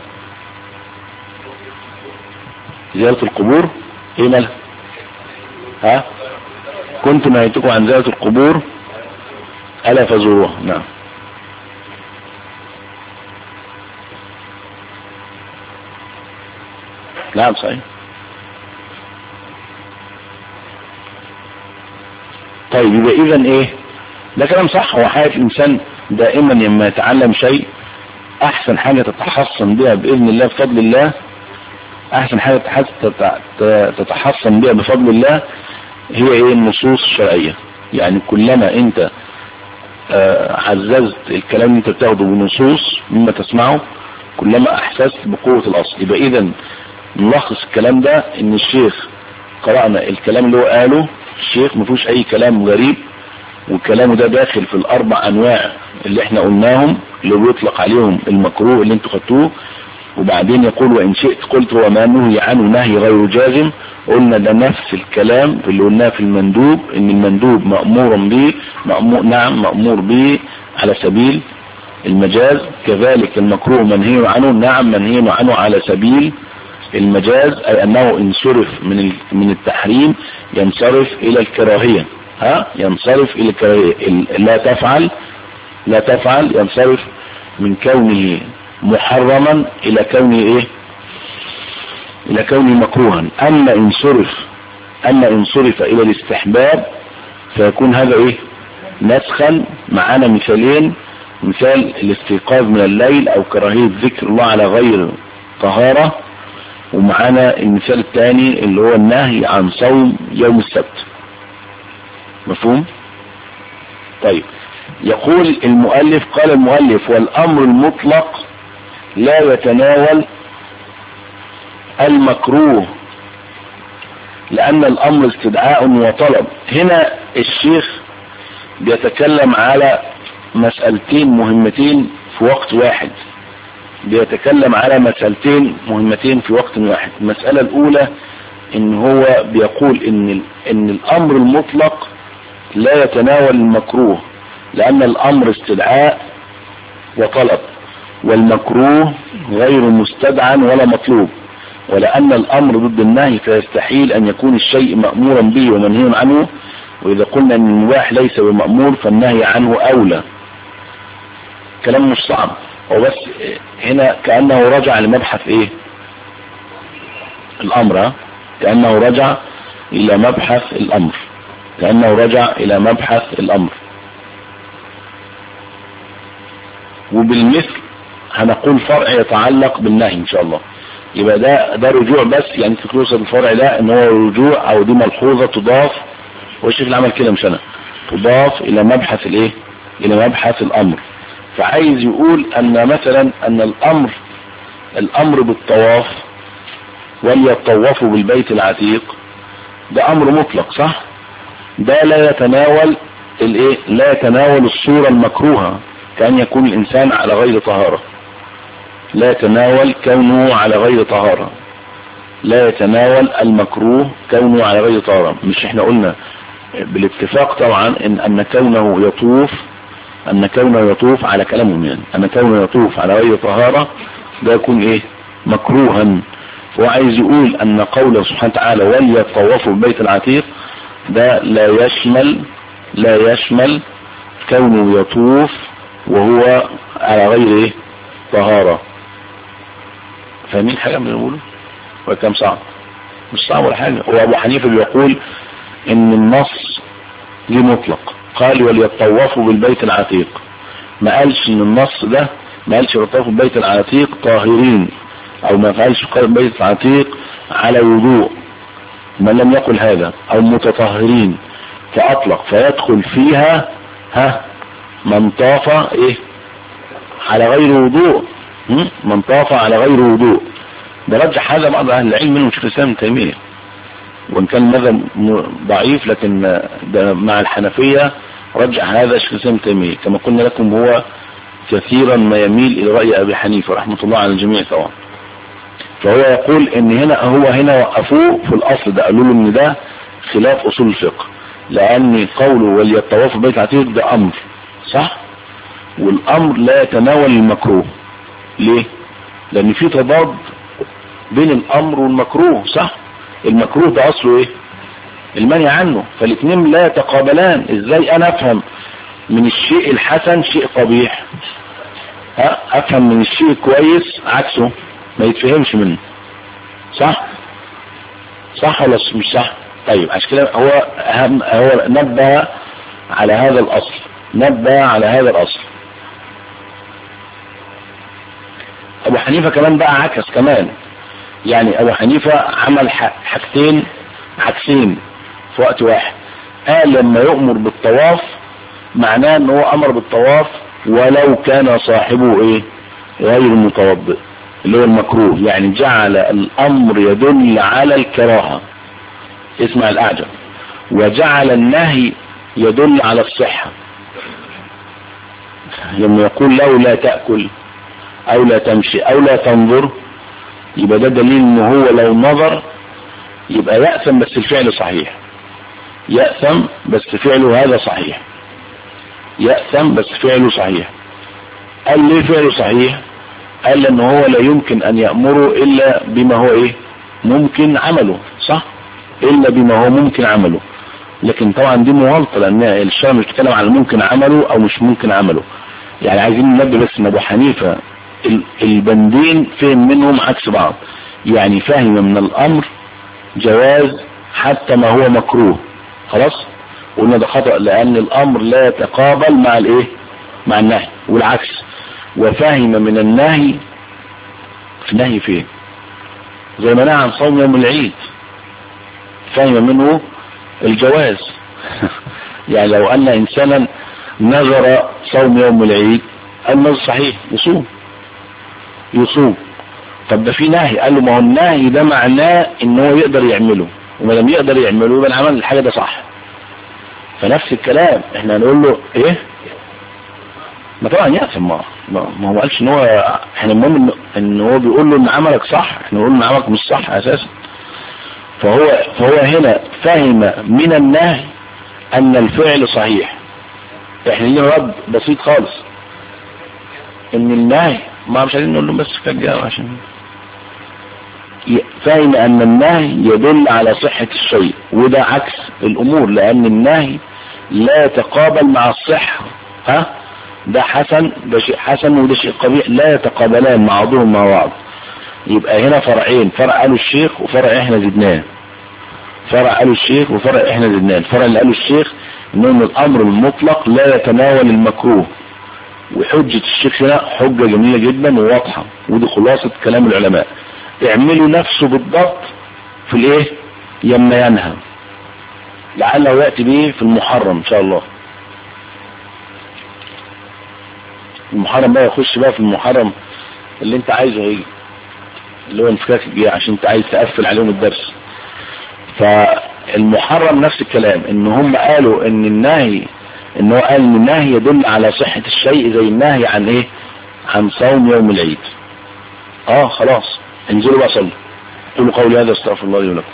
زيارة القبور ايه مالها ها كنت نهيتكم عن زيارة القبور ألا فزوروها نعم نعم صحيح طيب يبقى اذا ايه ده كلام صح هو حياة الانسان دائما لما يتعلم شيء احسن حاجة تتحصن بها باذن الله بفضل الله احسن حاجة تتحصن بها بفضل الله هي ايه النصوص الشرعية يعني كلما انت عززت الكلام اللي انت بتاخده بنصوص مما تسمعه كلما احسست بقوة الاصل يبقى اذا نلخص الكلام ده ان الشيخ قرأنا الكلام اللي هو قاله الشيخ ما فيهوش اي كلام غريب وكلامه ده داخل في الاربع انواع اللي احنا قلناهم اللي بيطلق عليهم المكروه اللي انتوا خدتوه وبعدين يقول وان شئت قلت هو ما نهي عنه نهي غير جازم قلنا ده نفس الكلام اللي قلناه في المندوب ان المندوب مأمور به مأمور نعم مأمور به على سبيل المجاز كذلك المكروه منهي عنه نعم منهي عنه على سبيل المجاز اي انه انصرف من من التحريم ينصرف الى الكراهية ها ينصرف الى الكراهية لا تفعل لا تفعل ينصرف من كونه محرما الى كونه ايه الى كونه مكروها اما ان صرف اما ان صرف الى الاستحباب فيكون هذا ايه نسخا معانا مثالين مثال الاستيقاظ من الليل او كراهية ذكر الله على غير طهارة ومعانا المثال الثاني اللي هو النهي عن صوم يوم السبت مفهوم طيب يقول المؤلف قال المؤلف والامر المطلق لا يتناول المكروه لان الامر استدعاء وطلب هنا الشيخ بيتكلم على مسألتين مهمتين في وقت واحد بيتكلم على مسألتين مهمتين في وقت واحد المسألة الاولى ان هو بيقول ان, إن الامر المطلق لا يتناول المكروه لان الامر استدعاء وطلب والمكروه غير مستدعى ولا مطلوب ولأن الأمر ضد النهي فيستحيل أن يكون الشيء مأمورا به ومنهي عنه وإذا قلنا أن المباح ليس بمأمور فالنهي عنه أولى كلام مش صعب هو بس هنا كأنه رجع لمبحث إيه الأمر ها؟ كأنه رجع إلى مبحث الأمر كأنه رجع إلى مبحث الأمر وبالمثل هنقول فرع يتعلق بالنهي إن شاء الله يبقى ده ده رجوع بس يعني تكلوصة الفرع ده ان هو رجوع او دي ملحوظة تضاف والشيخ اللي عمل كده مش انا تضاف الى مبحث الايه الى مبحث الامر فعايز يقول ان مثلا ان الامر الامر بالطواف وليطوفوا بالبيت العتيق ده امر مطلق صح ده لا يتناول الايه لا يتناول الصورة المكروهة كأن يكون الانسان على غير طهارة لا يتناول كونه على غير طهارة لا يتناول المكروه كونه على غير طهارة مش احنا قلنا بالاتفاق طبعا ان ان كونه يطوف ان كونه يطوف على كلامهم يعني ان كونه يطوف على غير طهارة ده يكون ايه مكروها فهو عايز يقول ان قوله سبحانه وتعالى وليطوفوا البيت العتيق ده لا يشمل لا يشمل كونه يطوف وهو على غير ايه طهارة فاهمين حاجة من بنقوله ولا كلام صعب مش صعب ولا حاجة هو ابو حنيفة بيقول ان النص ليه مطلق قال وليطوفوا بالبيت العتيق ما قالش ان النص ده ما قالش يطوفوا بالبيت العتيق طاهرين او ما قالش قال البيت العتيق على وضوء من لم يقل هذا او متطهرين فاطلق فيدخل فيها ها من طاف ايه على غير وضوء من طاف على غير وضوء ده رجح هذا بعض اهل العلم منهم شيخ الاسلام ابن تيميه وان كان مذهب ضعيف لكن ده مع الحنفيه رجح هذا شيخ الاسلام ابن تيميه كما قلنا لكم هو كثيرا ما يميل الى راي ابي حنيفه رحمه الله على الجميع طبعا فهو يقول ان هنا هو هنا وقفوه في الاصل ده قالوا له ان ده خلاف اصول الفقه لان قوله وليطوفوا بيت عتيق ده امر صح والامر لا يتناول المكروه ليه لان في تضاد بين الامر والمكروه صح المكروه ده اصله ايه المنع عنه فالاثنين لا يتقابلان ازاي انا افهم من الشيء الحسن شيء قبيح ها افهم من الشيء الكويس عكسه ما يتفهمش منه صح صح ولا مش صح طيب عشان كده هو أهم هو نبه على هذا الاصل نبه على هذا الاصل ابو حنيفة كمان بقى عكس كمان يعني ابو حنيفة عمل حاجتين عكسين في وقت واحد قال لما يؤمر بالطواف معناه ان هو امر بالطواف ولو كان صاحبه ايه غير متوضئ اللي هو المكروه يعني جعل الامر يدل على الكراهة اسمع الاعجب وجعل النهي يدل على الصحة لما يقول له لا تأكل او لا تمشي او لا تنظر يبقى ده دليل ان هو لو نظر يبقى يأثم بس الفعل صحيح يأثم بس فعله هذا صحيح يأثم بس فعله صحيح قال ليه فعله صحيح قال لان هو لا يمكن ان يأمره الا بما هو ايه ممكن عمله صح الا بما هو ممكن عمله لكن طبعا دي مغالطة لان الشرع مش بيتكلم على ممكن عمله او مش ممكن عمله يعني عايزين ننبه بس ان ابو حنيفة البندين فهم منهم عكس بعض يعني فهم من الامر جواز حتى ما هو مكروه خلاص قلنا ده خطأ لان الامر لا يتقابل مع الايه مع النهي والعكس وفهم من النهي في النهي فين زي ما نهى عن صوم يوم العيد فهم منه الجواز يعني لو ان انسانا نظر صوم يوم العيد النظر صحيح يصوم يصوم طب ده في نهي قال له ما هو النهي ده معناه ان هو يقدر يعمله وما لم يقدر يعمله يبقى العمل الحاجه ده صح فنفس الكلام احنا هنقول له ايه ما طبعا يأثم ما ما هو قالش ان هو احنا المهم ان هو بيقول له ان عملك صح احنا بنقول ان عملك مش صح اساسا فهو فهو هنا فهم من النهي ان الفعل صحيح احنا لينا رد بسيط خالص ان النهي ما مش عايزين نقول لهم بس كده عشان فهم ان النهي يدل على صحة الشيء وده عكس الامور لان النهي لا يتقابل مع الصحة ها ده حسن ده شيء حسن وده شيء قبيح لا يتقابلان بعضهم مع بعض يبقى هنا فرعين فرع قالوا الشيخ وفرع احنا زدناه فرع قالوا الشيخ وفرع احنا زدناه الفرع اللي قالوا الشيخ ان الامر المطلق لا يتناول المكروه وحجة الشيخ هنا حجة جميلة جدا وواضحة ودي خلاصة كلام العلماء اعملوا نفسه بالضبط في الايه يما ينهى لعله يأتي به في المحرم ان شاء الله المحرم بقى يخش بقى في المحرم اللي انت عايزه هيجي اللي هو انفكاك الجيع عشان انت عايز تقفل عليهم الدرس فالمحرم نفس الكلام ان هم قالوا ان النهي ان هو قال ان النهي يدل على صحة الشيء زي النهي عن ايه عن صوم يوم العيد اه خلاص انزلوا بقى صلوا قولوا قولي هذا استغفر الله لي ولكم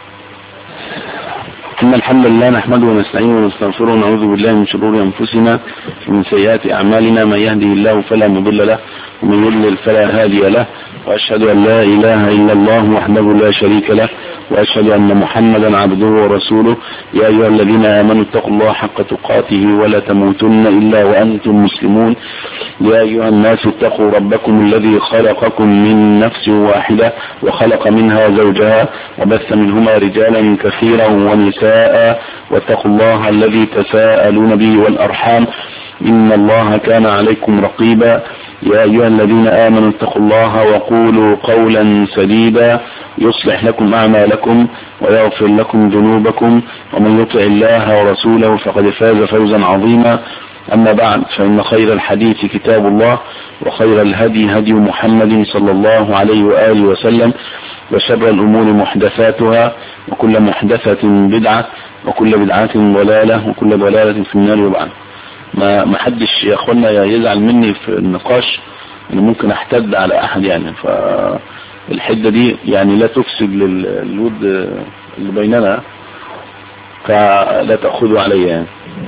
إن الحمد لله نحمده ونستعينه ونستغفره ونعوذ بالله من شرور أنفسنا ومن سيئات أعمالنا من يهده الله فلا مضل له ومن يضلل فلا هادي له وأشهد أن لا إله إلا الله وحده لا شريك له وأشهد أن محمدا عبده ورسوله يا أيها الذين آمنوا اتقوا الله حق تقاته ولا تموتن إلا وأنتم مسلمون يا أيها الناس اتقوا ربكم الذي خلقكم من نفس واحدة وخلق منها زوجها وبث منهما رجالا كثيرا ونساء واتقوا الله الذي تساءلون به والأرحام إن الله كان عليكم رقيبا يا أيها الذين آمنوا اتقوا الله وقولوا قولا سديدا يصلح لكم أعمالكم ويغفر لكم ذنوبكم ومن يطع الله ورسوله فقد فاز فوزا عظيما أما بعد فإن خير الحديث كتاب الله وخير الهدي هدي محمد صلى الله عليه وآله وسلم وشر الأمور محدثاتها وكل محدثة بدعة وكل بدعة ضلالة وكل ضلالة في النار وبعد ما ما حدش يا اخوانا يزعل مني في النقاش ان ممكن احتد على احد يعني فالحدة دي يعني لا تفسد للود اللي بيننا فلا تأخذوا علي يعني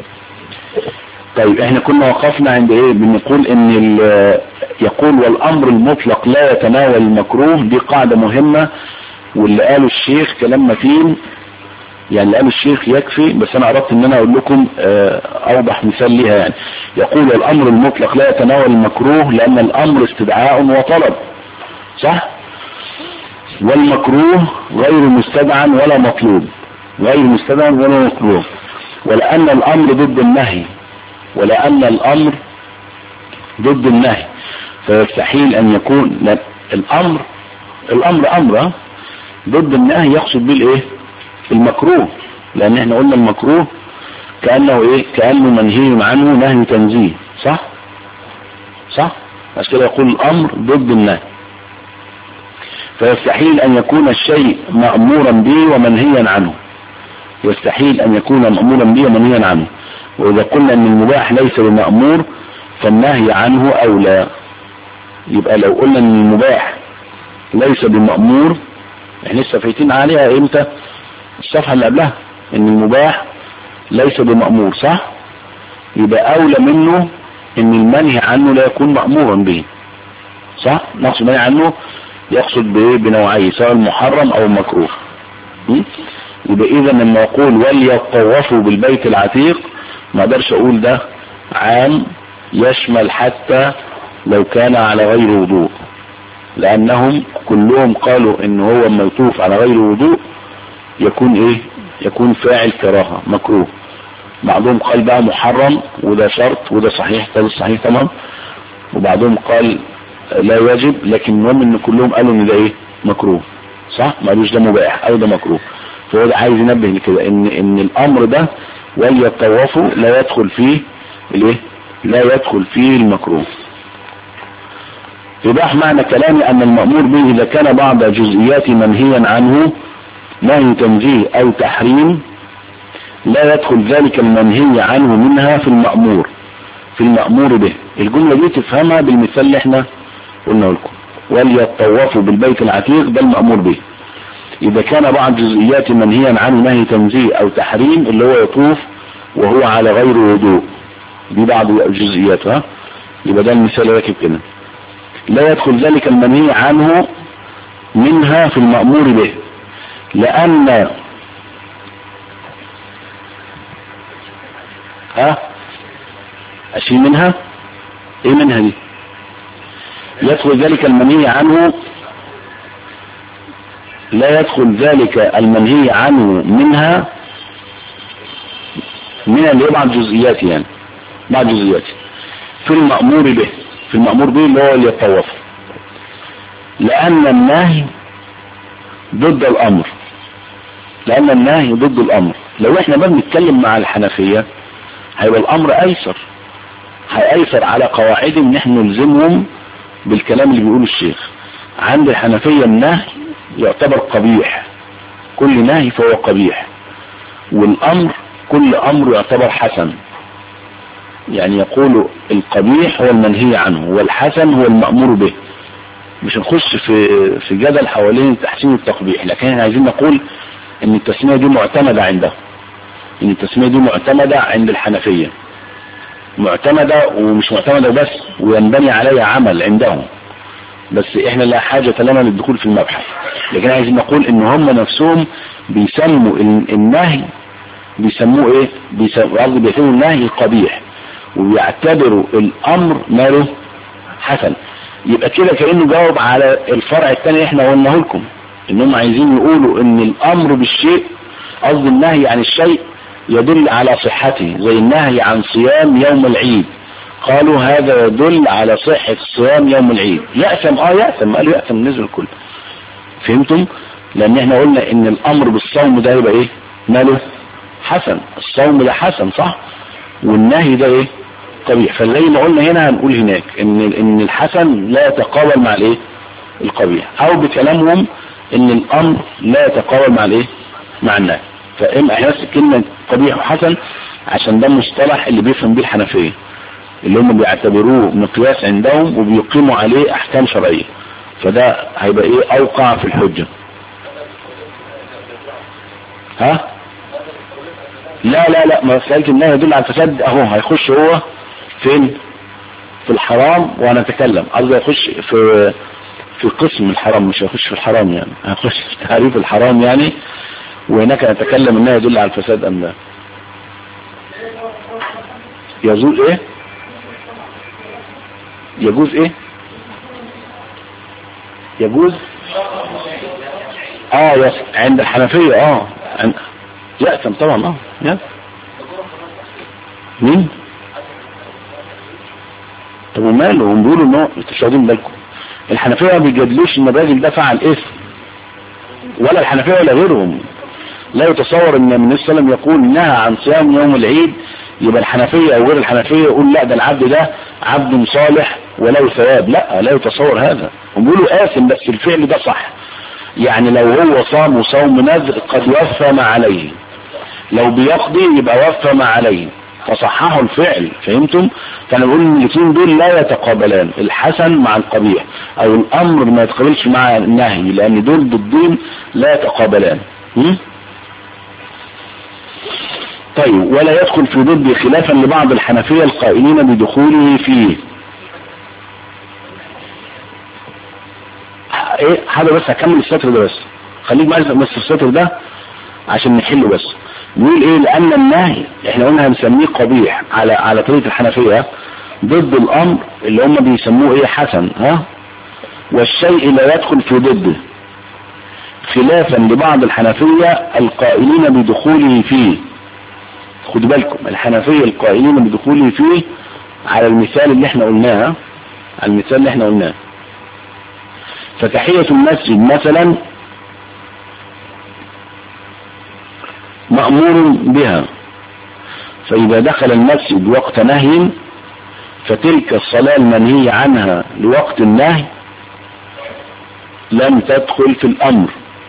طيب احنا كنا وقفنا عند ايه بنقول ان يقول والامر المطلق لا يتناول المكروه دي قاعدة مهمة واللي قاله الشيخ كلام متين يعني اللي قاله الشيخ يكفي بس انا اردت ان انا اقول لكم اوضح مثال ليها يعني يقول الامر المطلق لا يتناول المكروه لان الامر استدعاء وطلب صح والمكروه غير مستدعى ولا مطلوب غير مستدعى ولا مطلوب ولان الامر ضد النهي ولان الامر ضد النهي فيستحيل ان يكون الامر الامر امر ضد النهي يقصد به الايه المكروه لان احنا قلنا المكروه كأنه ايه كأنه منهي عنه نهي تنزيه صح صح بس كده يقول الامر ضد النهي فيستحيل ان يكون الشيء مأمورا به ومنهيا عنه يستحيل ان يكون مأمورا به ومنهيا عنه واذا قلنا ان المباح ليس بمأمور فالنهي عنه اولى يبقى لو قلنا ان المباح ليس بمأمور احنا لسه فايتين عليها امتى الصفحة اللي قبلها ان المباح ليس بمأمور صح يبقى اولى منه ان المنهي عنه لا يكون مأمورا به صح نقصد منهي عنه يقصد بايه بنوعيه سواء المحرم او المكروه يبقى اذا لما يقول وليطوفوا بالبيت العتيق ما اقدرش اقول ده عام يشمل حتى لو كان على غير وضوء لانهم كلهم قالوا ان هو لما يطوف على غير وضوء يكون ايه يكون فاعل كراهة مكروه بعضهم قال بقى محرم وده شرط وده صحيح ده صحيح تمام وبعضهم قال لا يجب لكن المهم ان كلهم قالوا ان ده ايه مكروه صح ما قالوش ده مباح او ده مكروه فهو ده عايز ينبه لكده ان ان الامر ده وليطوفوا لا يدخل فيه الايه لا يدخل فيه المكروه يبقى معنى كلامي ان المأمور به اذا كان بعض جزئيات منهيا عنه نهي تنزيه او تحريم لا يدخل ذلك المنهي عنه منها في المأمور في المأمور به الجملة دي تفهمها بالمثال اللي احنا قلنا لكم وليطوفوا بالبيت العتيق ده المأمور به اذا كان بعض جزئيات منهيا عنه نهي تنزيه او تحريم اللي هو يطوف وهو على غير وضوء دي بعض الجزئيات ها يبقى ده المثال راكب كده لا يدخل ذلك المنهي عنه منها في المأمور به لأن ها أشيل منها ايه منها دي يدخل ذلك المنهي عنه لا يدخل ذلك المنهي عنه منها من اللي بعض جزئيات يعني بعض جزئيات في المأمور به في المأمور به اللي هو اللي يتطوف لأن النهي ضد الأمر لأن النهي ضد الأمر لو احنا بقى بنتكلم مع الحنفية هيبقى الأمر أيسر هيأيسر على قواعدهم ان احنا نلزمهم بالكلام اللي بيقوله الشيخ عند الحنفية النهي يعتبر قبيح كل نهي فهو قبيح والأمر كل أمر يعتبر حسن يعني يقول القبيح هو المنهي عنه والحسن هو المأمور به مش نخش في في جدل حوالين تحسين التقبيح لكن احنا عايزين نقول ان التسمية دي معتمدة عندهم ان التسمية دي معتمدة عند الحنفية معتمدة ومش معتمدة بس وينبني عليها عمل عندهم بس احنا لا حاجة لنا للدخول في المبحث لكن عايزين نقول ان هم نفسهم بيسموا النهي بيسموه ايه بيسموا قصدي بيسموا النهي قبيح وبيعتبروا الامر ماله حسن يبقى كده كأنه جاوب على الفرع الثاني احنا قلناه لكم انهم عايزين يقولوا ان الامر بالشيء قصد النهي عن الشيء يدل على صحته زي النهي عن صيام يوم العيد قالوا هذا يدل على صحة صيام يوم العيد يأثم اه يأثم قالوا يأثم نزل الكل فهمتم لان احنا قلنا ان الامر بالصوم ده يبقى ايه ماله حسن الصوم ده حسن صح والنهي ده ايه قبيح فزي ما قلنا هنا هنقول هناك ان ان الحسن لا يتقابل مع الايه القبيح او بكلامهم ان الامر لا يتقابل مع الايه مع النهي فاما احنا بس كلمه قبيح وحسن عشان ده المصطلح اللي بيفهم بيه الحنفيه اللي هم بيعتبروه مقياس عندهم وبيقيموا عليه احكام شرعيه فده هيبقى ايه اوقع في الحجه ها لا لا لا مسألة النهي يدل على الفساد اهو هيخش هو فين في الحرام وهنتكلم قصدي هيخش في في قسم الحرام مش هيخش في الحرام يعني هيخش في تعريف الحرام يعني وهناك نتكلم انها يدل على الفساد ام لا يجوز ايه يجوز ايه يجوز اه يس عند الحنفية اه عند يأثم طبعا اه يس مين طب وماله هم بيقولوا ان هو مش واخدين بالكم الحنفية ما بيجادلوش ان الراجل ده فعل اثم ولا الحنفية ولا غيرهم لا يتصور ان النبي صلى الله عليه وسلم يقول نهى عن صيام يوم العيد يبقى الحنفية او غير الحنفية يقول لا ده العبد ده عبد صالح وله ثواب لا لا يتصور هذا هم بيقولوا آثم بس الفعل ده صح يعني لو هو صام صوم نذر قد وفى ما عليه لو بيقضي يبقى وفى ما عليه فصححوا الفعل فهمتم فانا بقول ان الاثنين دول لا يتقابلان الحسن مع القبيح او الامر ما يتقابلش مع النهي لان دول ضدين لا يتقابلان م? طيب ولا يدخل في ضد خلافا لبعض الحنفية القائلين بدخوله فيه ايه هذا بس هكمل السطر ده بس خليك معايا بس السطر ده عشان نحله بس نقول ايه لان النهي احنا قلنا هنسميه قبيح على على طريقه الحنفيه ضد الامر اللي هم بيسموه ايه حسن ها والشيء لا يدخل في ضده خلافا لبعض الحنفيه القائلين بدخوله فيه خدوا بالكم الحنفيه القائلين بدخوله فيه على المثال اللي احنا قلناه على المثال اللي احنا قلناه فتحية المسجد مثلا مأمور بها فإذا دخل المسجد وقت نهي فتلك الصلاة المنهي عنها لوقت النهي لم تدخل في الأمر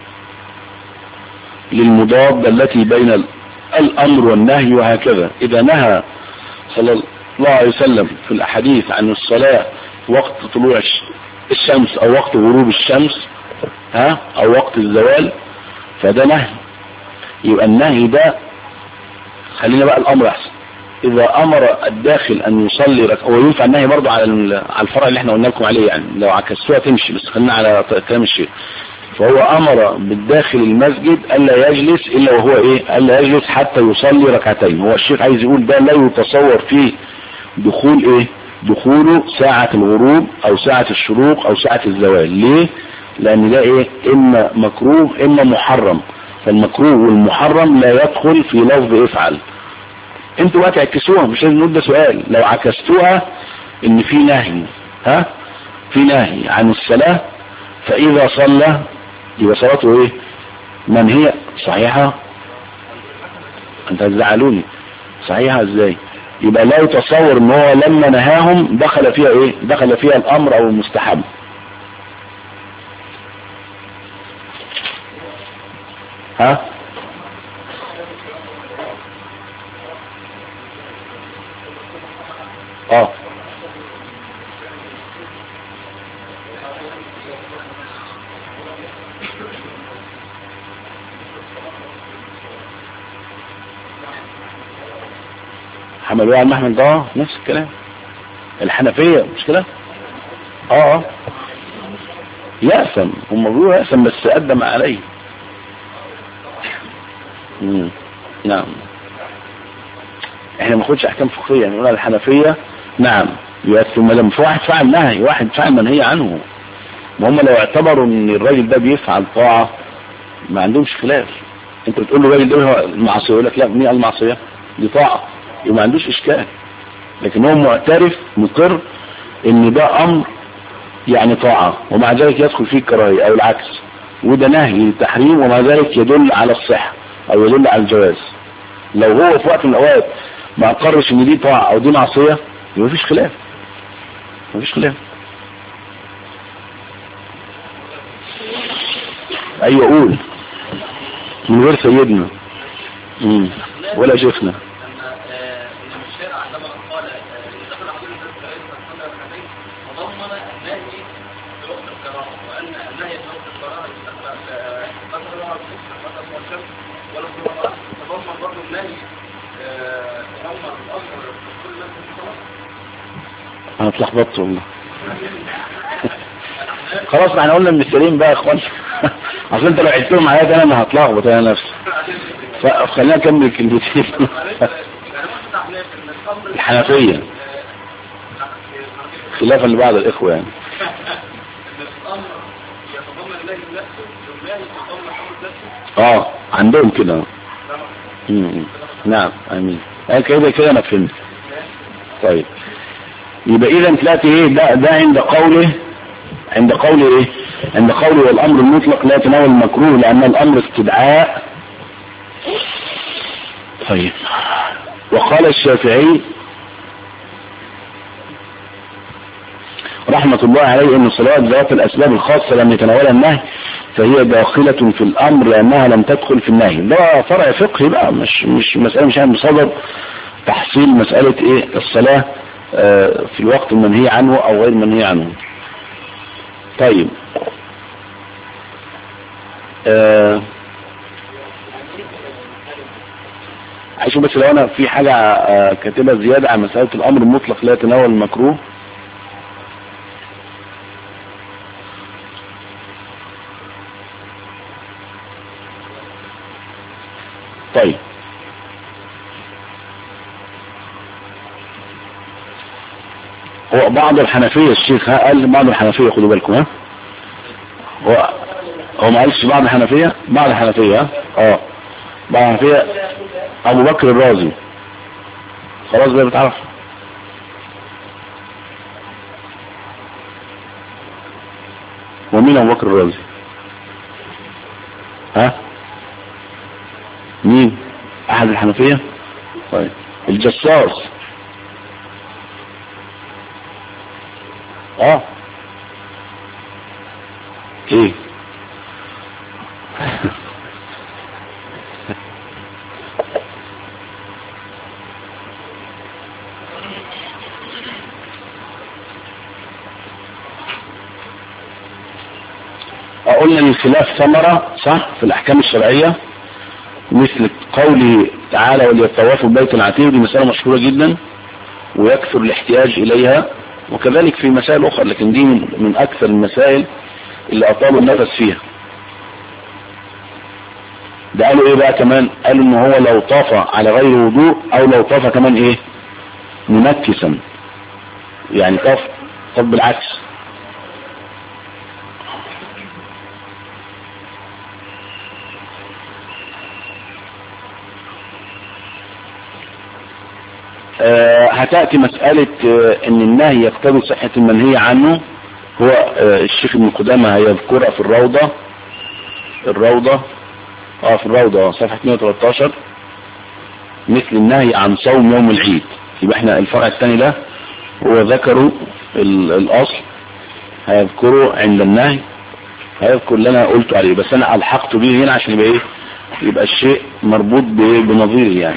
للمضاد التي بين الأمر والنهي وهكذا إذا نهى صلى الله عليه وسلم في الأحاديث عن الصلاة وقت طلوع الشمس او وقت غروب الشمس ها او وقت الزوال فده نهي يبقى النهي ده خلينا بقى الامر احسن اذا امر الداخل ان يصلي رك... هو ينفع النهي برضه على على الفرع اللي احنا قلنا لكم عليه يعني لو عكستوها تمشي بس خلينا على كلام الشيخ فهو امر بالداخل المسجد الا يجلس الا وهو ايه الا يجلس حتى يصلي ركعتين هو الشيخ عايز يقول ده لا يتصور فيه دخول ايه دخوله ساعة الغروب او ساعة الشروق او ساعة الزوال ليه لان ده ايه اما مكروه اما محرم فالمكروه والمحرم لا يدخل في لفظ افعل انتوا بقى تعكسوها مش لازم نقول ده سؤال لو عكستوها ان في نهي ها في نهي عن الصلاة فاذا صلى يبقى صلاته ايه منهية صحيحة انت هتزعلوني صحيحة ازاي يبقى لا يتصور ان هو لما نهاهم دخل فيها ايه دخل فيها الامر او المستحب ها اه حملوها على المحمل ده آه، نفس الكلام الحنفية مش كده اه اه يأثم هم بيقولوا يأثم بس قدم عليه مم. نعم احنا ما ناخدش احكام فقهيه يعني نقول على الحنفيه نعم يأثم ما دام في واحد فعل نهي واحد فعل منهي عنه ما هم لو اعتبروا ان الراجل ده بيفعل طاعه ما عندهمش خلاف انت بتقول له الراجل ده هو المعصيه يقول لك لا مين قال المعصيه دي طاعه يبقى ما عندوش اشكال لكن هو معترف مقر ان ده امر يعني طاعة ومع ذلك يدخل فيه الكراهية او العكس وده نهي للتحريم ومع ذلك يدل على الصحة او يدل على الجواز لو هو في وقت من الاوقات ما اقرش ان دي طاعة او دي معصية يبقى مفيش خلاف مفيش خلاف ايوه قول من غير سيدنا مم. ولا شيخنا لما آه، لما الشارع عندما قال آه، إن دخل عبد الله بن سعيد فصلى ركعتين تضمن النهي في وقت القراءة وأن النهي في وقت القراءة يستقبل قدر الله الصبح قدر الله الشمس ولا القراءة تضمن برضه النهي آه، تضمن الأمر في كل مسجد صلاة انا اتلخبطت والله خلاص ما احنا قلنا من السليم بقى يا اخوان اصل انت لو عدتهم معايا تاني انا هتلخبط انا نفسي فخلينا نكمل الكلمتين يعني مش تحليف إن الأمر الحنفية خلافا لبعض الاخوة يعني ان الامر يتضمن النهي نفسه والنهي يتضمن امر نفسه اه عندهم كده مم. نعم امين يعني كده كده انا فهمت طيب يبقى اذا تلاقي ايه ده ده عند قوله عند قوله ايه عند قوله والامر المطلق لا يتناول المكروه لان الامر استدعاء طيب وقال الشافعي رحمة الله عليه ان صلاة ذات الاسباب الخاصة لم يتناولها النهي فهي داخلة في الامر لانها لم تدخل في النهي ده فرع فقهي بقى مش مش مسألة مش بصدد تحصيل مسألة ايه الصلاة آه، في الوقت المنهي عنه او غير المنهي عنه طيب آه عايشوا بس لو انا في حاجة آه، كاتبة زيادة عن مسألة الامر المطلق لا يتناول المكروه طيب هو بعض الحنفية الشيخ ها قال بعض الحنفية خدوا بالكم ها هو هو ما قالش بعض الحنفية بعض الحنفية ها اه بعض الحنفية ابو بكر الرازي خلاص بقى بتعرف ومين ابو بكر الرازي ها مين احد الحنفية طيب الجصاص اه ايه قلنا ان الخلاف ثمرة صح في الاحكام الشرعية مثل قوله تعالى وليطوفوا البيت العتيق دي مسألة مشهورة جدا ويكثر الاحتياج اليها وكذلك في مسائل اخرى لكن دي من, من اكثر المسائل اللي اطالوا النفس فيها ده قالوا ايه بقى كمان قالوا ان هو لو طاف على غير وضوء او لو طاف كمان ايه منكسا يعني طاف طب بالعكس آه هتأتي مسألة آه ان النهي يقتضي صحة المنهي عنه هو آه الشيخ ابن قدامة هيذكرها في الروضة الروضة اه في الروضة صفحة 113 مثل النهي عن صوم يوم العيد يبقى احنا الفرع الثاني ده هو ذكروا الاصل هيذكره عند النهي هيذكر اللي انا قلته عليه بس انا الحقت به هنا عشان يبقى ايه يبقى الشيء مربوط بنظيره يعني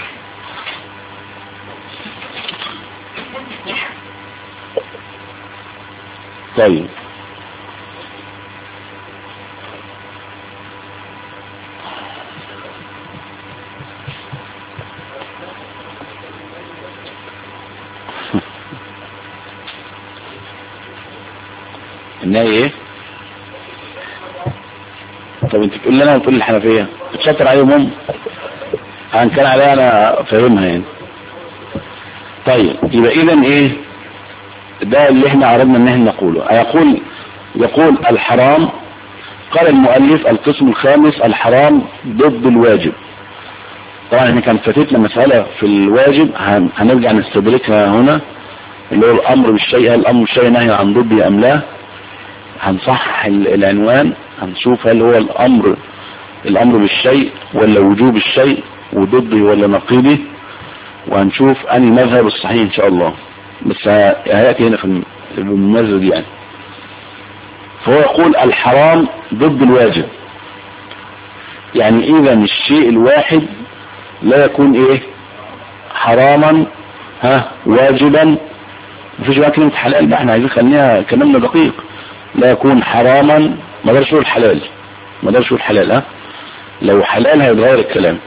طيب النهي ايه طب انت تقول لنا وتقول الحنفية تشطر عليهم هم ان كان عليها انا فاهمها يعني طيب يبقى اذا ايه ده اللي احنا اردنا ان احنا نقوله يقول يقول الحرام قال المؤلف القسم الخامس الحرام ضد الواجب طبعا احنا كان فاتتنا مسألة في الواجب هنرجع نستدركها هنا اللي هو الامر بالشيء هل الامر بالشيء نهي عن ضده ام لا هنصحح العنوان هنشوف هل هو الامر الامر بالشيء ولا وجوب الشيء وضده ولا نقيضه وهنشوف اني مذهب الصحيح ان شاء الله بس هياتي هنا في المنزل دي يعني فهو يقول الحرام ضد الواجب يعني اذا الشيء الواحد لا يكون ايه حراما ها واجبا مفيش بقى كلمة حلال بقى احنا عايزين خليها كلامنا دقيق لا يكون حراما ما اقدرش اقول حلال ما اقدرش اقول حلال ها لو حلال هيتغير الكلام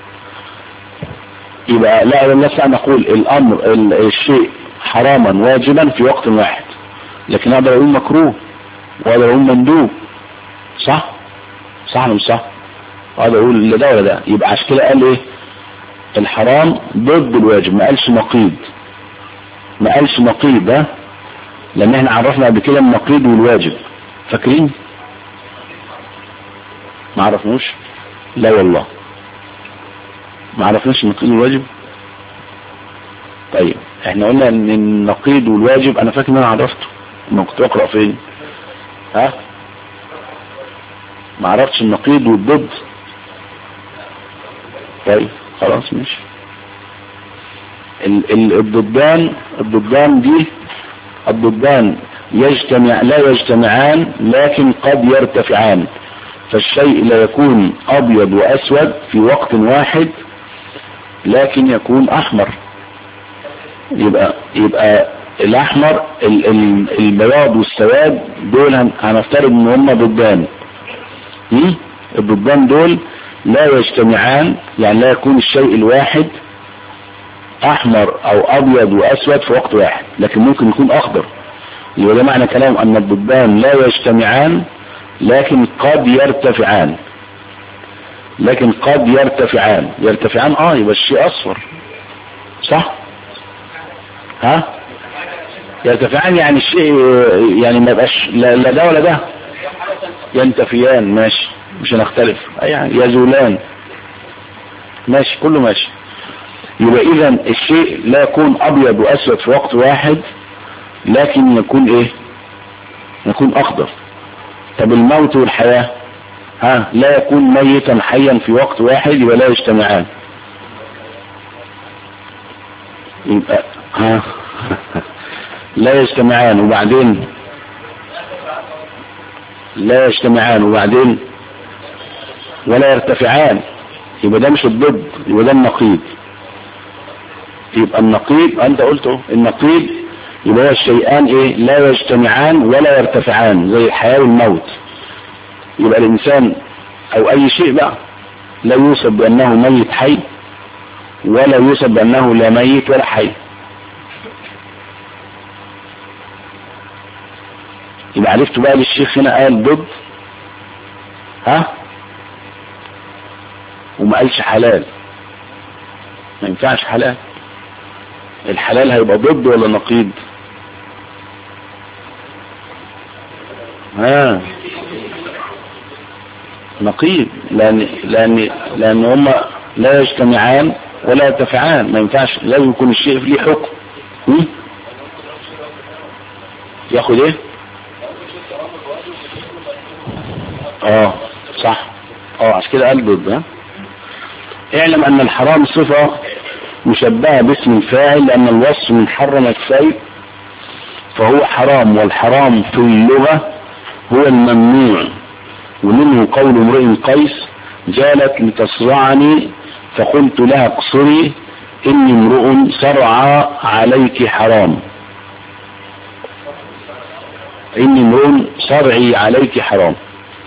يبقى لا لا نقول الامر الشيء حراما واجبا في وقت واحد لكن اقدر اقول مكروه واقدر اقول مندوب صح صح ولا مش صح اقدر اقول لا ده ولا ده يبقى عشان كده قال ايه الحرام ضد الواجب ما قالش نقيض ما قالش نقيض ده لان احنا عرفنا قبل كده النقيض والواجب فاكرين ما عرفناش لا والله ما عرفناش النقيض والواجب طيب احنا قلنا ان النقيض والواجب انا فاكر ان انا عرفته ما كنت بقرا فين ها ما عرفتش النقيض والضد طيب خلاص ماشي الضدان الضدان دي الضدان يجتمع لا يجتمعان لكن قد يرتفعان فالشيء لا يكون ابيض واسود في وقت واحد لكن يكون احمر يبقى يبقى الاحمر ال ال البياض والسواد دول هنفترض ان هم ضدان الضدان دول لا يجتمعان يعني لا يكون الشيء الواحد احمر او ابيض واسود في وقت واحد لكن ممكن يكون اخضر يبقى ده معنى كلام ان الضدان لا يجتمعان لكن قد يرتفعان لكن قد يرتفعان يرتفعان اه يبقى الشيء اصفر صح ها يرتفعان يعني الشيء يعني ما يبقاش لا, لا ده ولا ده ينتفيان ماشي مش هنختلف يعني يزولان ماشي كله ماشي يبقى اذا الشيء لا يكون ابيض واسود في وقت واحد لكن يكون ايه يكون اخضر طب الموت والحياة ها لا يكون ميتا حيا في وقت واحد يبقى لا يجتمعان يبقى ها لا يجتمعان وبعدين لا يجتمعان وبعدين ولا يرتفعان يبقى ده مش الضد يبقى ده النقيض يبقى النقيض انت قلته النقيض يبقى هو الشيئان ايه لا يجتمعان ولا يرتفعان زي الحياة والموت يبقى الانسان او اي شيء بقى لا يوصف بانه ميت حي ولا يوصف بانه لا ميت ولا حي يبقى عرفتوا بقى للشيخ هنا قال ضد ها وما قالش حلال ما ينفعش حلال الحلال هيبقى ضد ولا نقيض ها نقيض لان لان لان هما لا يجتمعان ولا يرتفعان ما ينفعش لازم يكون الشيء ليه حكم هم؟ ياخد ايه اه صح اه عشان كده قال ضد ها اعلم ان الحرام صفة مشبهة باسم الفاعل لان الوصف من حرم الشيء فهو حرام والحرام في اللغة هو الممنوع ومنه قول امرئ قيس جالت لتصرعني فقلت لها اقصري اني امرؤ سرع عليك حرام اني امرؤ صرعي عليك حرام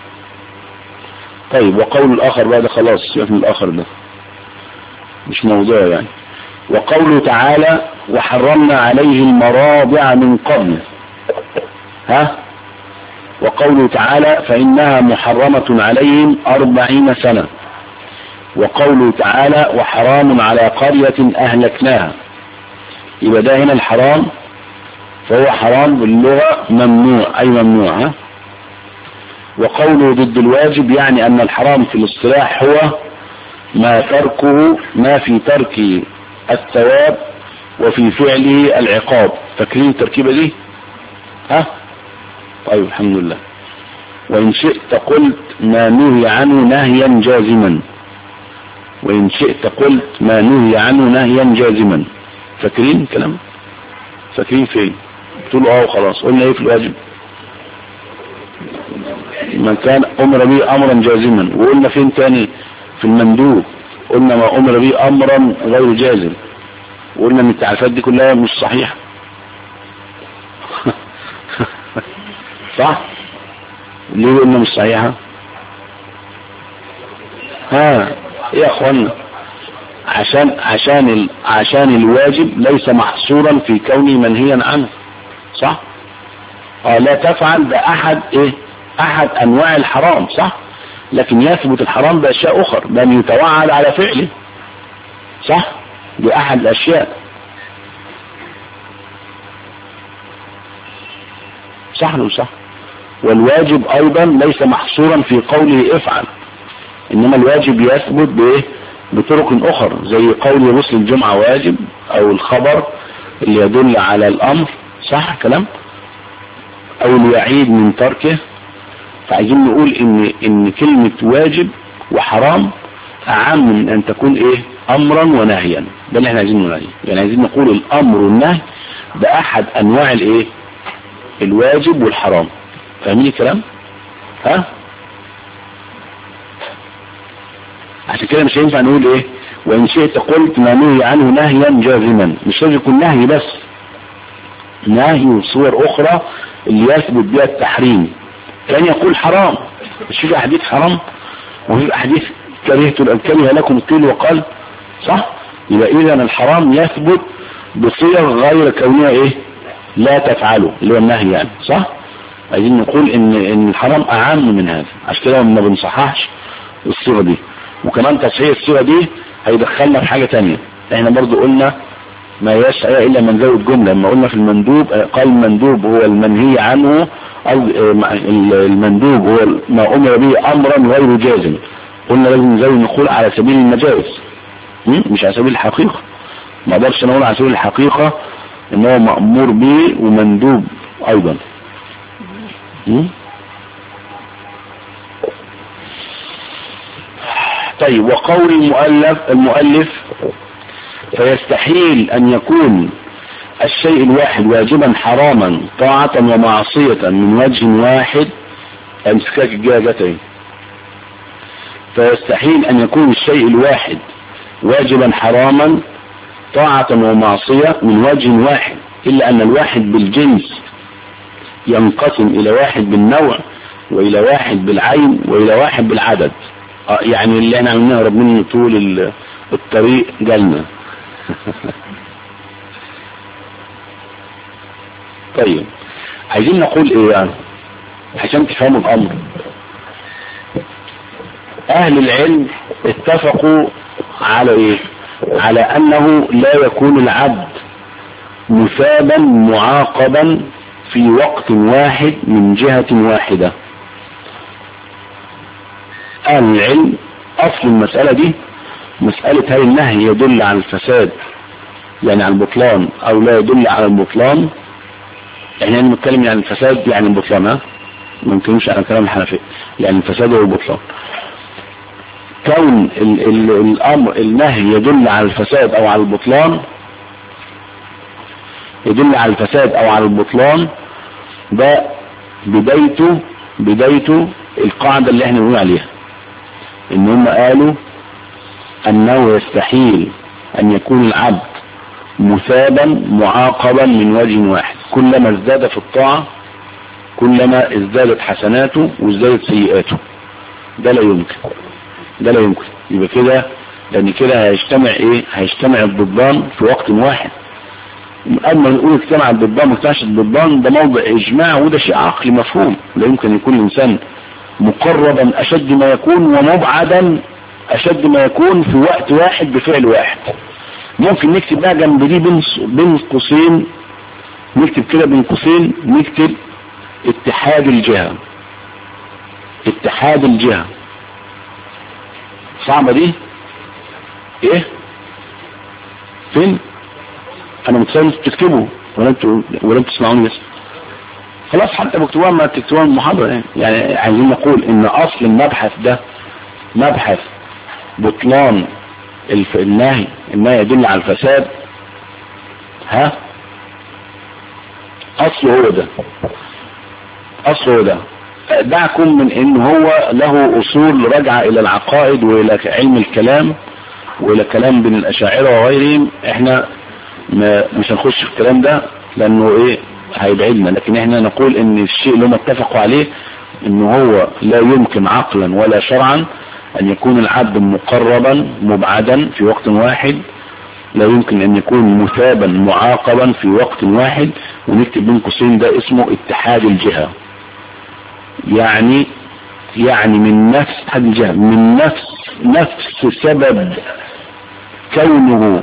طيب وقول الاخر بعد خلاص شوف من الاخر ده مش موضوع يعني وقوله تعالى وحرمنا عليه المراضع من قبل ها وقوله تعالى فإنها محرمة عليهم أربعين سنة وقوله تعالى وحرام على قرية أهلكناها يبقى ده هنا الحرام فهو حرام باللغة ممنوع أي ممنوع ها وقوله ضد الواجب يعني أن الحرام في الاصطلاح هو ما تركه ما في ترك الثواب وفي فعله العقاب فاكرين التركيبة دي ها طيب الحمد لله وإن شئت قلت ما نهي عنه نهيا جازما وإن شئت قلت ما نهي عنه نهيا جازما فاكرين كلام فاكرين فين تقولوا اه وخلاص قلنا ايه في الواجب من كان امر به امرا جازما وقلنا فين تاني في المندوب قلنا ما امر به امرا غير جازم وقلنا ان التعريفات دي كلها مش صحيحه صح ليه قلنا مش صحيحه ها ايه يا اخوانا عشان عشان ال... عشان الواجب ليس محصورا في كونه منهيا عنه صح اه لا تفعل ده احد ايه احد انواع الحرام صح لكن يثبت الحرام باشياء اخرى بل يتوعد على فعله صح دي احد الاشياء صح ولا صح والواجب ايضا ليس محصورا في قوله افعل انما الواجب يثبت بايه بطرق اخرى زي قول غسل الجمعة واجب او الخبر اللي يدل على الامر صح كلام او الوعيد من تركه فعايزين نقول ان ان كلمة واجب وحرام اعم من ان تكون ايه امرا ونهيا ده اللي احنا عايزين نقول يعني عايزين نقول الامر والنهي ده احد انواع الايه الواجب والحرام فاهمين الكلام ها عشان كده مش هينفع نقول ايه وان شئت قلت ما نهي عنه نهيا جازما مش لازم يكون نهي بس نهي وصور اخرى اللي يثبت بها التحريم كان يقول حرام مش في احاديث حرام وفي احاديث كرهت كره لكم قيل وقال صح يبقى اذا الحرام يثبت بصيغ غير كونها ايه لا تفعله اللي هو النهي يعني صح عايزين نقول ان ان الحرام اعم من هذا عشان كده ما بنصححش الصيغه دي وكمان تصحيح الصيغه دي هيدخلنا في حاجه تانية احنا برضو قلنا ما يسعى الا من زود جمله لما قلنا في المندوب قال المندوب هو المنهي عنه المندوب هو ما امر به امرا غير جازم قلنا لازم نزود نقول على سبيل المجاز مش على سبيل الحقيقه ما اقدرش نقول على سبيل الحقيقه ان هو مأمور به ومندوب ايضا طيب وقول المؤلف المؤلف فيستحيل ان يكون الشيء الواحد واجبا حراما طاعة ومعصية من وجه واحد امسكاك الجاجة فيستحيل ان يكون الشيء الواحد واجبا حراما طاعة ومعصية من وجه واحد الا ان الواحد بالجنس ينقسم الى واحد بالنوع والى واحد بالعين والى واحد بالعدد آه يعني اللي احنا عملناه نهرب منه طول الطريق جالنا طيب عايزين نقول ايه يعني عشان تفهموا الامر اهل العلم اتفقوا على ايه على انه لا يكون العبد مثابا معاقبا في وقت واحد من جهة واحدة اهل العلم اصل المسألة دي مسألة هل النهي يدل على الفساد يعني على البطلان او لا يدل على البطلان يعني انا بتكلم يعني الفساد يعني البطلان ها ما نتكلمش على كلام الحنفية يعني الفساد هو البطلان كون ال ال الامر النهي يدل على الفساد او على البطلان يدل على الفساد او على البطلان ده بدايته بدايته القاعدة اللي احنا بنقول عليها ان هم قالوا انه يستحيل ان يكون العبد مثابا معاقبا من وجه واحد كلما ازداد في الطاعة كلما ازدادت حسناته وازدادت سيئاته ده لا يمكن ده لا يمكن يبقى كده لان كده هيجتمع ايه هيجتمع الضدان في وقت واحد اما نقول اجتمع الضدان ما اجتمعش الضدان ده موضع اجماع وده شيء عقلي مفهوم لا يمكن يكون الانسان مقربا اشد ما يكون ومبعدا اشد ما يكون في وقت واحد بفعل واحد ممكن نكتب بقى جنب دي بين بين قوسين نكتب كده بين قوسين نكتب اتحاد الجهة اتحاد الجهة صعبة دي ايه فين انا متصور تكتبوا ولا انتوا ولا انتوا تسمعوني بس خلاص حتى بكتبوها ما تكتبوها المحاضرة يعني. يعني عايزين نقول ان اصل المبحث ده مبحث بطلان الف... النهي النهي يدل على الفساد ها اصله هو ده اصله هو ده دعكم من ان هو له اصول راجعة الى العقائد والى علم الكلام والى كلام بين الاشاعرة وغيرهم احنا ما مش هنخش في الكلام ده لانه ايه هيبعدنا لكن احنا نقول ان الشيء اللي هم اتفقوا عليه ان هو لا يمكن عقلا ولا شرعا ان يكون العبد مقربا مبعدا في وقت واحد لا يمكن ان يكون مثابا معاقبا في وقت واحد ونكتب بين قوسين ده اسمه اتحاد الجهة يعني يعني من نفس اتحاد الجهة من نفس نفس سبب كونه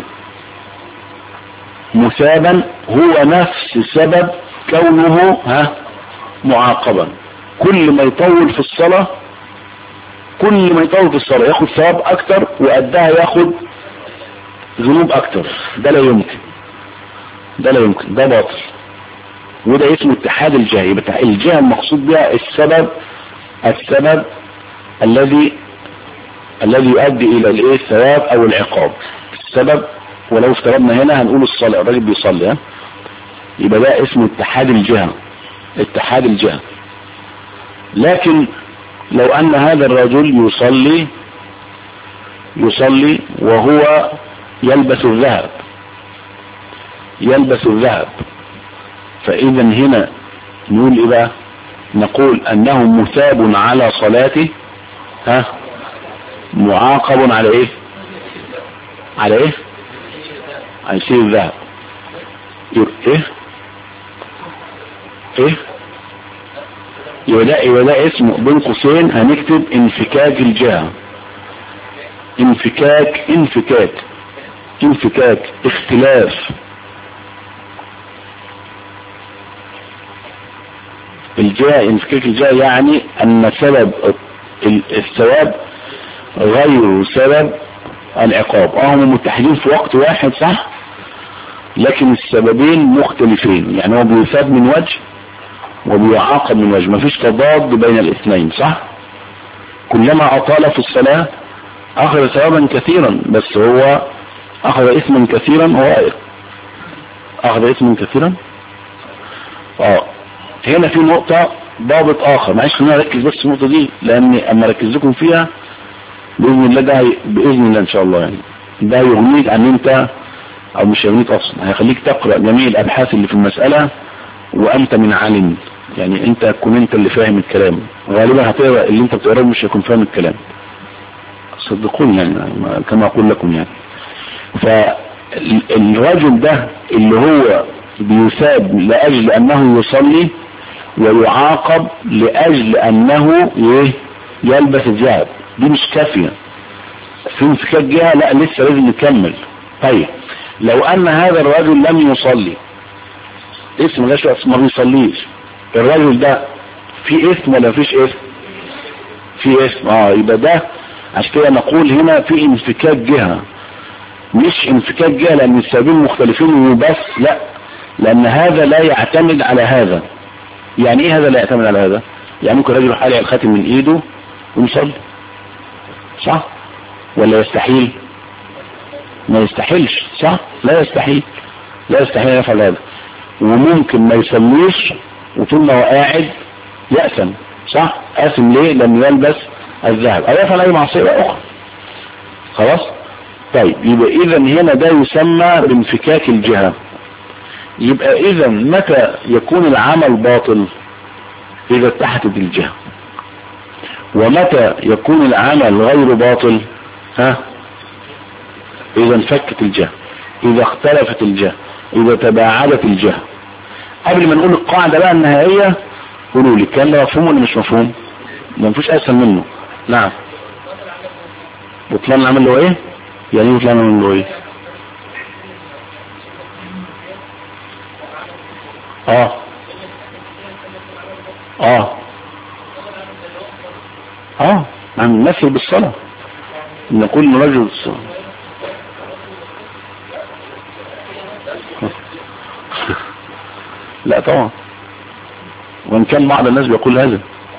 مثابا هو نفس سبب كونه ها معاقبا كل ما يطول في الصلاة كل ما يطول في الصلاة ياخد ثواب اكتر وقدها ياخد ذنوب اكتر ده لا يمكن ده لا يمكن ده باطل وده اسمه اتحاد الجهة يبقى الجهة المقصود بها السبب السبب الذي الذي يؤدي الى الايه الثواب او العقاب السبب ولو افترضنا هنا هنقول الصلاة الراجل بيصلي ها يبقى ده اسمه اتحاد الجهة اتحاد الجهة لكن لو ان هذا الرجل يصلي يصلي وهو يلبس الذهب يلبس الذهب فاذا هنا نقول ايه بقى نقول انه مثاب على صلاته ها معاقب على ايه على ايه عن شيء الذهب ايه ايه يبقى ده يبقى ده اسمه بين قوسين هنكتب انفكاك الجهة انفكاك انفكاك انفكاك اختلاف الجهة انفكاك الجهة يعني ان سبب الثواب غير سبب العقاب اه هم متحدين في وقت واحد صح لكن السببين مختلفين يعني هو بيثاب من وجه وبيعاقب من وجه مفيش تضاد بين الاثنين صح كلما اطال في الصلاة اخذ ثوابا كثيرا بس هو اخذ اثما كثيرا هو اخذ اثما كثيرا اه هنا في نقطة ضابط اخر معلش خلينا نركز بس في النقطة دي لان اما اركز لكم فيها باذن الله ده باذن الله ان شاء الله يعني ده يغنيك عن انت او مش يغنيك اصلا هيخليك تقرأ جميع الابحاث اللي في المسألة وانت من عالم يعني انت تكون انت اللي فاهم الكلام غالبا هتقرأ اللي انت بتقراه مش هيكون فاهم الكلام صدقوني يعني كما اقول لكم يعني فالرجل ده اللي هو بيثاب لاجل انه يصلي ويعاقب لاجل انه يلبس الذهب دي مش كافية في انفكاك جهة لا لسه لازم نكمل طيب لو ان هذا الرجل لم يصلي اسم غش ما بيصليش الرجل ده في اسم ولا فيش اسم في اسم اه يبقى ده عشان كده نقول هنا في انفكاك جهة مش انفكاك جهة لان السببين مختلفين وبس لا لان هذا لا يعتمد على هذا يعني ايه هذا لا يعتمد على هذا يعني ممكن رجل حالي الخاتم من ايده ويصلي صح ولا يستحيل ما يستحيلش صح لا يستحيل لا يستحيل ان يفعل هذا وممكن ما يصليش وطول ما هو قاعد يأثم صح آثم ليه لم يلبس الذهب او يفعل اي معصية اخرى خلاص طيب يبقى اذا هنا ده يسمى بانفكاك الجهة يبقى اذا متى يكون العمل باطل اذا اتحدت الجهة ومتى يكون العمل غير باطل ها اذا انفكت الجهة اذا اختلفت الجهة اذا تباعدت الجهة قبل ما نقول القاعدة بقى النهائية قولوا لي الكلام ده مفهوم ولا مش مفهوم ما فيش اسهل منه نعم بطلان العمل اللي هو ايه يعني ايه بطلان العمل اللي هو ايه اه اه اه عن نفي بالصلاة نقول رجل الصلاة لا طبعا وان كان بعض الناس بيقول هذا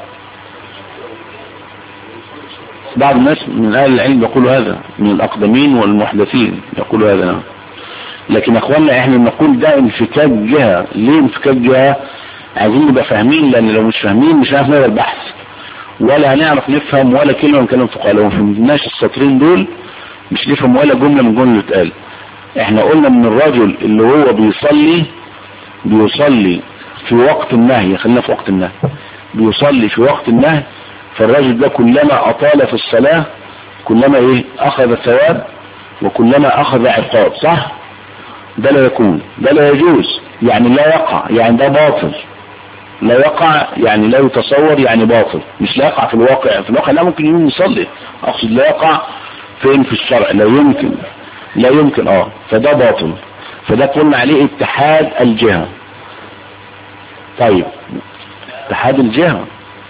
بعض الناس من اهل العلم يقول هذا من الاقدمين والمحدثين يقول هذا نعم لكن اخواننا احنا نقول ده انفكاك جهة ليه انفكاك جهة عايزين نبقى فاهمين لان لو مش فاهمين مش هنعرف نقرا البحث ولا هنعرف نفهم ولا كلمة من كلام فقهاء لو ما فهمناش السطرين دول مش نفهم ولا جملة من جملة اللي اتقال احنا قلنا من الرجل اللي هو بيصلي بيصلي في وقت النهي خلينا في وقت النهي بيصلي في وقت النهي فالرجل ده كلما اطال في الصلاة كلما ايه اخذ ثواب وكلما اخذ عقاب صح ده لا يكون ده لا يجوز يعني لا يقع يعني ده باطل لا يقع يعني لا يتصور يعني باطل مش لا يقع في الواقع في الواقع لا ممكن يوم يصلي اقصد لا يقع فين في الشرع لا يمكن لا يمكن اه فده باطل فده قلنا عليه اتحاد الجهة طيب اتحاد الجهة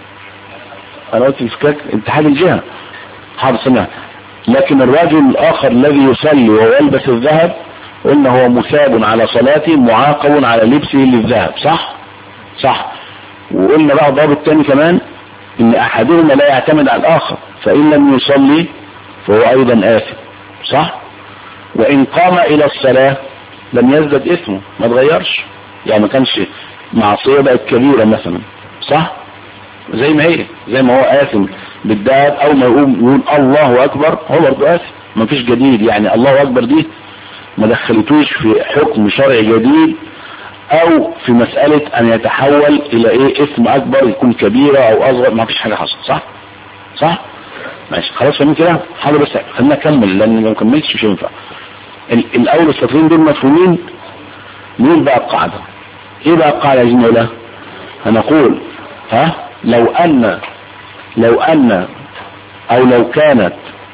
انا قلت انفكاك اتحاد الجهة حاضر سمع لكن الرجل الاخر الذي يصلي وهو يلبس الذهب قلنا هو مثاب على صلاته معاقب على لبسه للذهب صح صح وقلنا بقى ضابط تاني كمان ان احدهما لا يعتمد على الاخر فان لم يصلي فهو ايضا اثم صح وان قام الى الصلاة لم يزدد اسمه ما اتغيرش يعني ما كانش معصية بقت كبيرة مثلا صح زي ما هي زي ما هو آثم بالذهب او ما يقوم يقول الله اكبر هو برضه آثم ما فيش جديد يعني الله اكبر دي ما دخلتوش في حكم شرعي جديد او في مسألة ان يتحول الى ايه اسم اكبر يكون كبيرة او اصغر ما فيش حاجة حصلت صح صح ماشي خلاص فاهمين كده حاضر بس خلينا نكمل لان لو كملتش مش هينفع الاول السطرين دول مفهومين مين بقى القاعدة ايه بقى القاعدة عايزين نقولها هنقول ها لو ان لو ان او لو كانت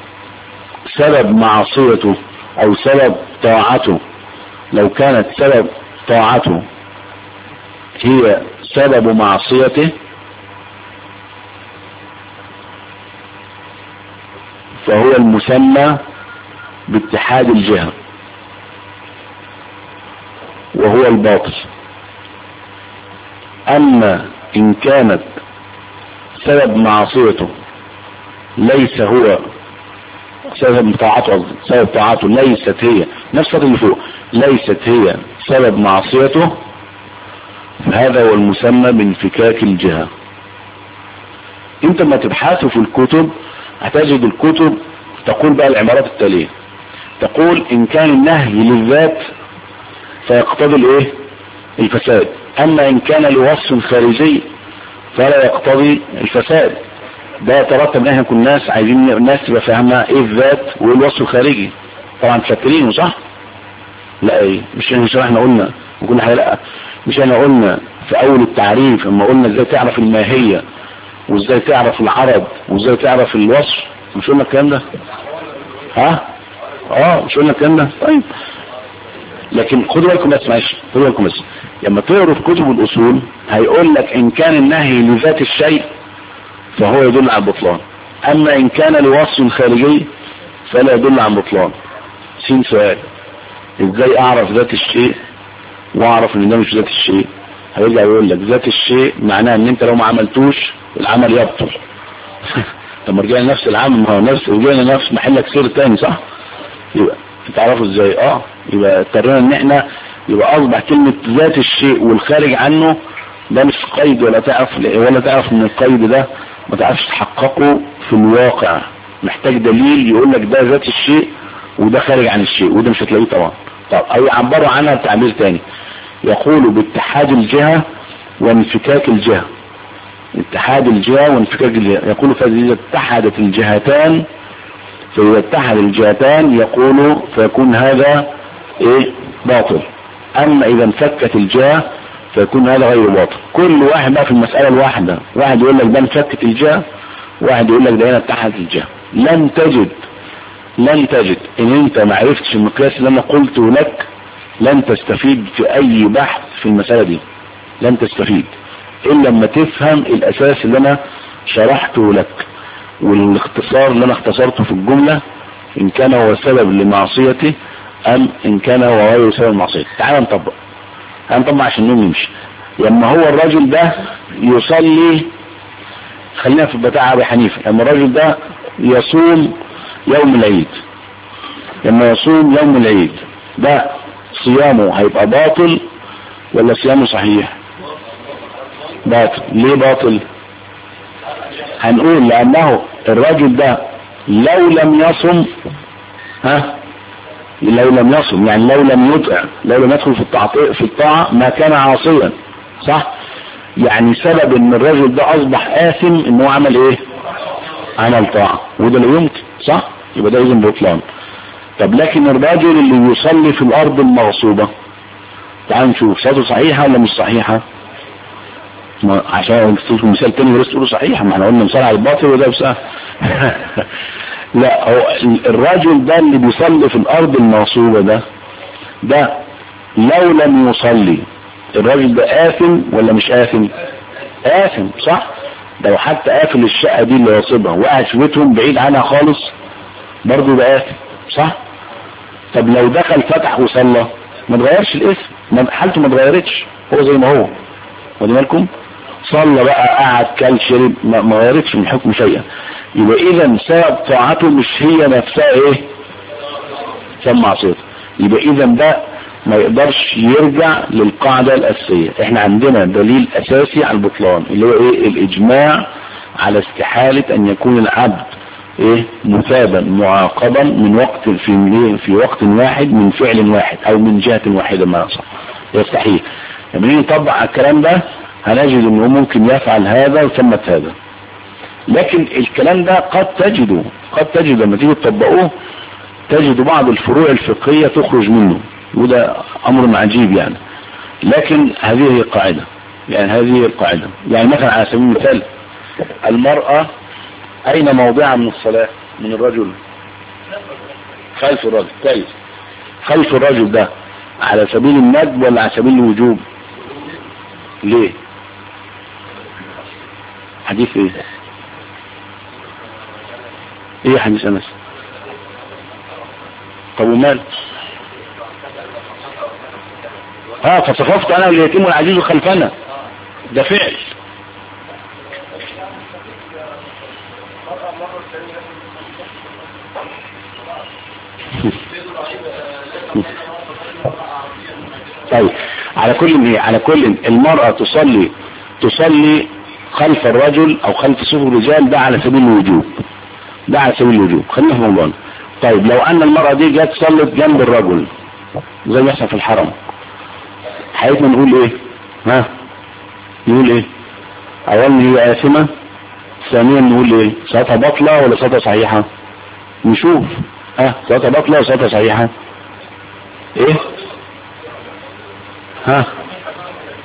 سبب معصيته او سبب طاعته لو كانت سبب طاعته هي سبب معصيته فهو المسمى باتحاد الجهة وهو الباطل اما ان كانت سبب معصيته ليس هو سبب طاعته سبب طاعته ليست هي نفس اللي فوق ليست هي سبب معصيته فهذا هو المسمى بانفكاك الجهة انت ما تبحثوا في الكتب هتجد الكتب تقول بقى العبارات التالية تقول ان كان النهي للذات فيقتضي الايه الفساد اما ان كان لوصف خارجي فلا يقتضي الفساد ده يترتب ان احنا كل الناس عايزين الناس تبقى فاهمه ايه الذات وايه الوصف الخارجي طبعا فاكرينه صح لا ايه مش مش احنا قلنا وكل حاجه لا مش احنا قلنا في اول التعريف اما قلنا ازاي تعرف الماهيه وازاي تعرف العرض وازاي تعرف الوصف مش قلنا الكلام ده ها اه مش قلنا الكلام ده طيب لكن خدوا بالكم بس معلش خدوا بالكم بس لما تقروا في كتب الاصول هيقول لك ان كان النهي لذات الشيء فهو يدل على البطلان اما ان كان لوصف خارجي فلا يدل على البطلان سين سؤال ازاي اعرف ذات الشيء واعرف ان ده مش ذات الشيء هيرجع يقول لك ذات الشيء معناه ان انت لو ما عملتوش العمل يبطل طب ما رجعنا نفس العمل ما هو نفس رجعنا نفس محلك سير تاني صح يبقى تعرفوا ازاي اه يبقى اضطرينا ان احنا يبقى اصبح كلمة ذات الشيء والخارج عنه ده مش قيد ولا تعرف ولا تعرف ان القيد ده ما تعرفش تحققه في الواقع محتاج دليل يقول لك ده ذات الشيء وده خارج عن الشيء وده مش هتلاقيه طبعا طب او يعبروا عنها بتعبير تاني يقولوا باتحاد الجهة وانفكاك الجهة اتحاد الجهة وانفكاك الجهة يقولوا فإذا اتحدت الجهتان فإذا اتحد الجهتان يقولوا فيكون هذا ايه باطل اما اذا انفكت الجهة فيكون هذا غير باطل كل واحد بقى في المسألة الواحدة واحد يقول لك ده انفكت الجهة واحد يقول لك ده هنا اتحدت الجهة لن تجد لن تجد ان انت ما عرفتش المقياس اللي انا قلته لك لن تستفيد في اي بحث في المسألة دي لن تستفيد الا لما تفهم الاساس اللي انا شرحته لك والاختصار اللي انا اختصرته في الجملة ان كان هو سبب لمعصيته ام ان كان هو غير سبب لمعصيته تعال نطبق هنطبق عشان النوم يمشي لما هو الراجل ده يصلي خلينا في بتاع ابي حنيفه لما الراجل ده يصوم يوم العيد لما يصوم يوم العيد ده صيامه هيبقى باطل ولا صيامه صحيح باطل ليه باطل هنقول لانه الرجل ده لو لم يصم ها لو لم يصم يعني لو لم يطع لو لم يدخل في التعطيء في الطاعة ما كان عاصيا صح يعني سبب ان الرجل ده اصبح آثم ان هو عمل ايه عمل طاعة وده لا يمكن صح يبقى ده اذن بطلان طب لكن الرجل اللي يصلي في الارض المغصوبة تعال نشوف صلاته صحيحة ولا مش صحيحة ما عشان تقول مثال تاني ورست تقولوا صحيحة ما احنا قلنا مثال على الباطل وده بس لا هو الرجل ده اللي بيصلي في الارض المغصوبة ده ده لو لم يصلي الراجل ده آثم ولا مش آثم آثم صح لو حتى قافل الشقة دي اللي واصبها وقعد في بيتهم بعيد عنها خالص برضه ده آثم صح طب لو دخل فتح وصلى ما تغيرش الاسم حالته ما اتغيرتش هو زي ما هو واخدين بالكم صلى بقى قعد كل شرب ما غيرتش من حكم شيئا يبقى اذا سبب طاعته مش هي نفسها ايه سبب معصيته يبقى اذا ده ما يقدرش يرجع للقاعدة الاساسية احنا عندنا دليل اساسي على البطلان اللي هو ايه الاجماع على استحالة ان يكون العبد ايه مثابا معاقبا من وقت في في وقت واحد من فعل واحد او من جهة واحدة ما صح يستحيل لما نيجي نطبق على الكلام ده هنجد انه ممكن يفعل هذا وثمت هذا لكن الكلام ده قد تجده قد تجد لما تيجي تطبقوه تجد بعض الفروع الفقهية تخرج منه وده امر عجيب يعني لكن هذه هي القاعدة يعني هذه هي القاعدة يعني مثلا على سبيل المثال المرأة اين موضعها من الصلاة من الرجل خلف الرجل كويس خلف الرجل ده على سبيل الندب ولا على سبيل الوجوب ليه حديث ايه ايه حديث انس طب ومال ها فصففت انا اليتيم والعزيز خلفنا ده فعل طيب على كل ايه على كل المرأة تصلي تصلي خلف الرجل او خلف صف الرجال ده على سبيل الوجوب ده على سبيل الوجوب خلينا في موضوعنا طيب لو ان المرأة دي جت صلت جنب الرجل زي ما يحصل في الحرم حياتنا نقول ايه ها نقول ايه اولا هي آثمة ثانيا نقول ايه صلاتها باطلة ولا صلاتها صحيحة نشوف ها صلاتها باطلة ولا صلاتها صحيحة ايه ها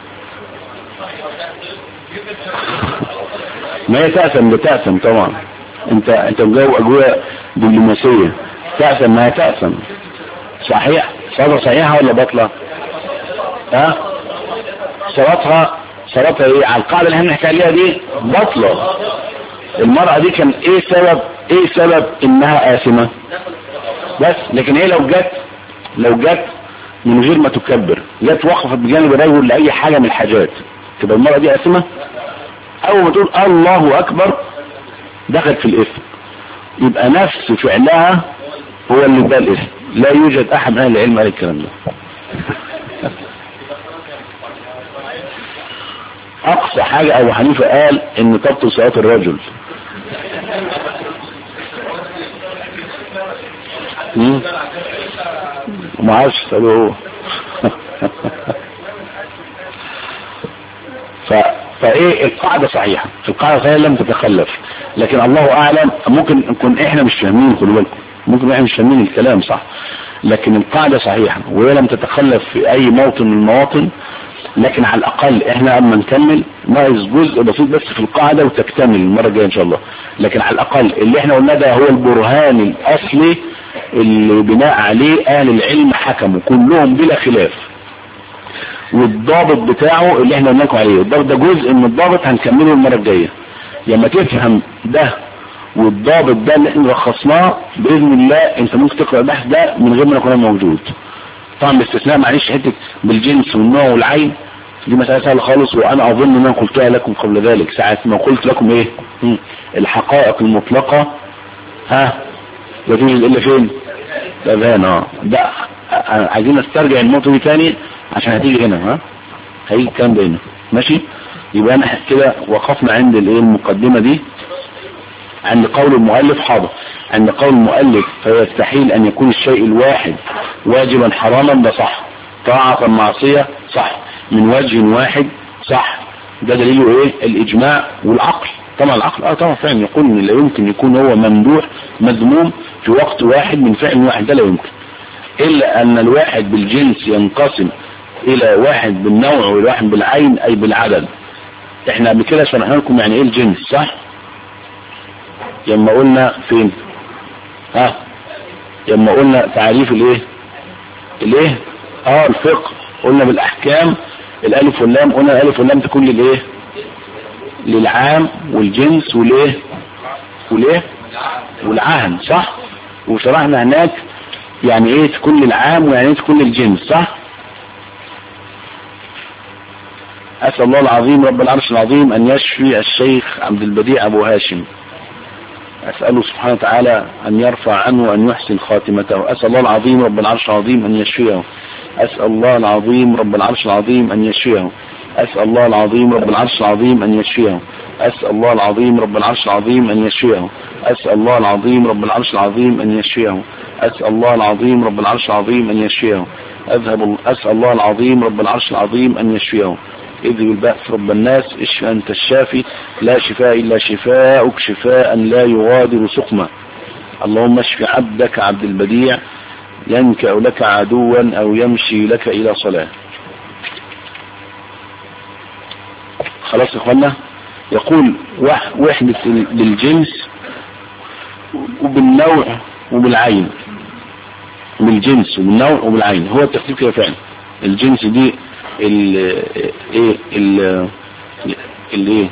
ما هي تأثم بتأثم طبعا انت انت مجاوب اجوبه دبلوماسيه تأثم ما تأثم صحيح صلاة صحيحة ولا باطلة ها صلاتها صلاتها ايه على القاعدة اللي احنا بنحكي عليها دي باطلة المرأة دي كان ايه سبب ايه سبب انها آثمة بس لكن ايه لو جت لو جت من غير ما تكبر جت وقفت بجانب الرجل لأي حاجة من الحاجات تبقى المرأة دي آثمة اول ما تقول الله اكبر دخلت في الاثم يبقى نفس فعلها هو اللي ده الاسم لا يوجد احد من اهل العلم قال الكلام ده اقصى حاجة ابو حنيفة قال ان تبطل صلاة الرجل مم. وما عادش تسأله هو ف... فايه القاعدة صحيحة القاعدة صحيحة لم تتخلف لكن الله اعلم ممكن نكون احنا مش فاهمين خدوا بالكم ممكن احنا مش فاهمين الكلام صح لكن القاعدة صحيحة وهي لم تتخلف في اي موطن من المواطن لكن على الاقل احنا اما نكمل ناقص جزء بسيط بس في القاعدة وتكتمل المرة الجاية ان شاء الله لكن على الاقل اللي احنا قلناه ده هو البرهان الاصلي اللي بناء عليه اهل العلم حكموا كلهم بلا خلاف والضابط بتاعه اللي احنا قلنا لكم عليه الضابط ده جزء من الضابط هنكمله المرة الجاية لما تفهم ده والضابط ده اللي احنا رخصناه باذن الله انت ممكن تقرا البحث ده من غير ما يكون موجود طبعا باستثناء معلش حته بالجنس والنوع والعين دي مسألة سهلة خالص وانا اظن ان انا قلتها لكم قبل ذلك ساعة ما قلت لكم ايه مم. الحقائق المطلقة ها لا توجد الا فين الاذهان اه ده عايزين نسترجع النقطة دي تاني عشان هتيجي هنا ها هيجي الكلام ده هنا ماشي يبقى انا كده وقفنا عند الايه المقدمة دي عند قول المؤلف حاضر عند قول المؤلف فيستحيل ان يكون الشيء الواحد واجبا حراما ده صح طاعة معصية صح من وجه واحد صح ده دليله ايه الاجماع والعقل طبعا العقل اه طبعا فعلا يقول ان لا يمكن يكون هو ممدوح مذموم في وقت واحد من فعل واحد ده لا يمكن الا ان الواحد بالجنس ينقسم الى واحد بالنوع والواحد بالعين اي بالعدد احنا قبل كده شرحنا لكم يعني ايه الجنس صح لما قلنا فين ها لما قلنا تعريف الايه الايه اه الفقه قلنا بالاحكام الالف واللام قلنا الالف واللام تكون للايه للعام والجنس والايه والايه والعهد صح وشرحنا هناك يعني ايه تكون للعام ويعني ايه تكون للجنس صح اسال الله العظيم رب العرش العظيم ان يشفي الشيخ عبد البديع ابو هاشم أسأله سبحانه وتعالى أن يرفع عنه وأن يحسن خاتمته أسأل الله العظيم رب العرش العظيم أن يشفيه أسأل الله العظيم رب العرش العظيم أن يشفيه أسأل الله العظيم رب العرش العظيم أن يشفيه أسأل الله العظيم رب العرش العظيم أن يشفيه أسأل الله العظيم رب العرش العظيم أن يشفيه أسأل الله العظيم رب العرش العظيم أن يشفيه أذهب أسأل الله العظيم رب العرش العظيم أن يشفيه إذ البأس رب الناس اشف أنت الشافي لا شفاء إلا شفاءك شفاء لا يغادر سقما اللهم اشف عبدك عبد البديع ينكأ لك عدوا أو يمشي لك إلى صلاة خلاص يا اخوانا يقول وحدة بالجنس وبالنوع وبالعين بالجنس وبالنوع وبالعين هو الترتيب كده فعلا الجنس دي ال ايه ال الايه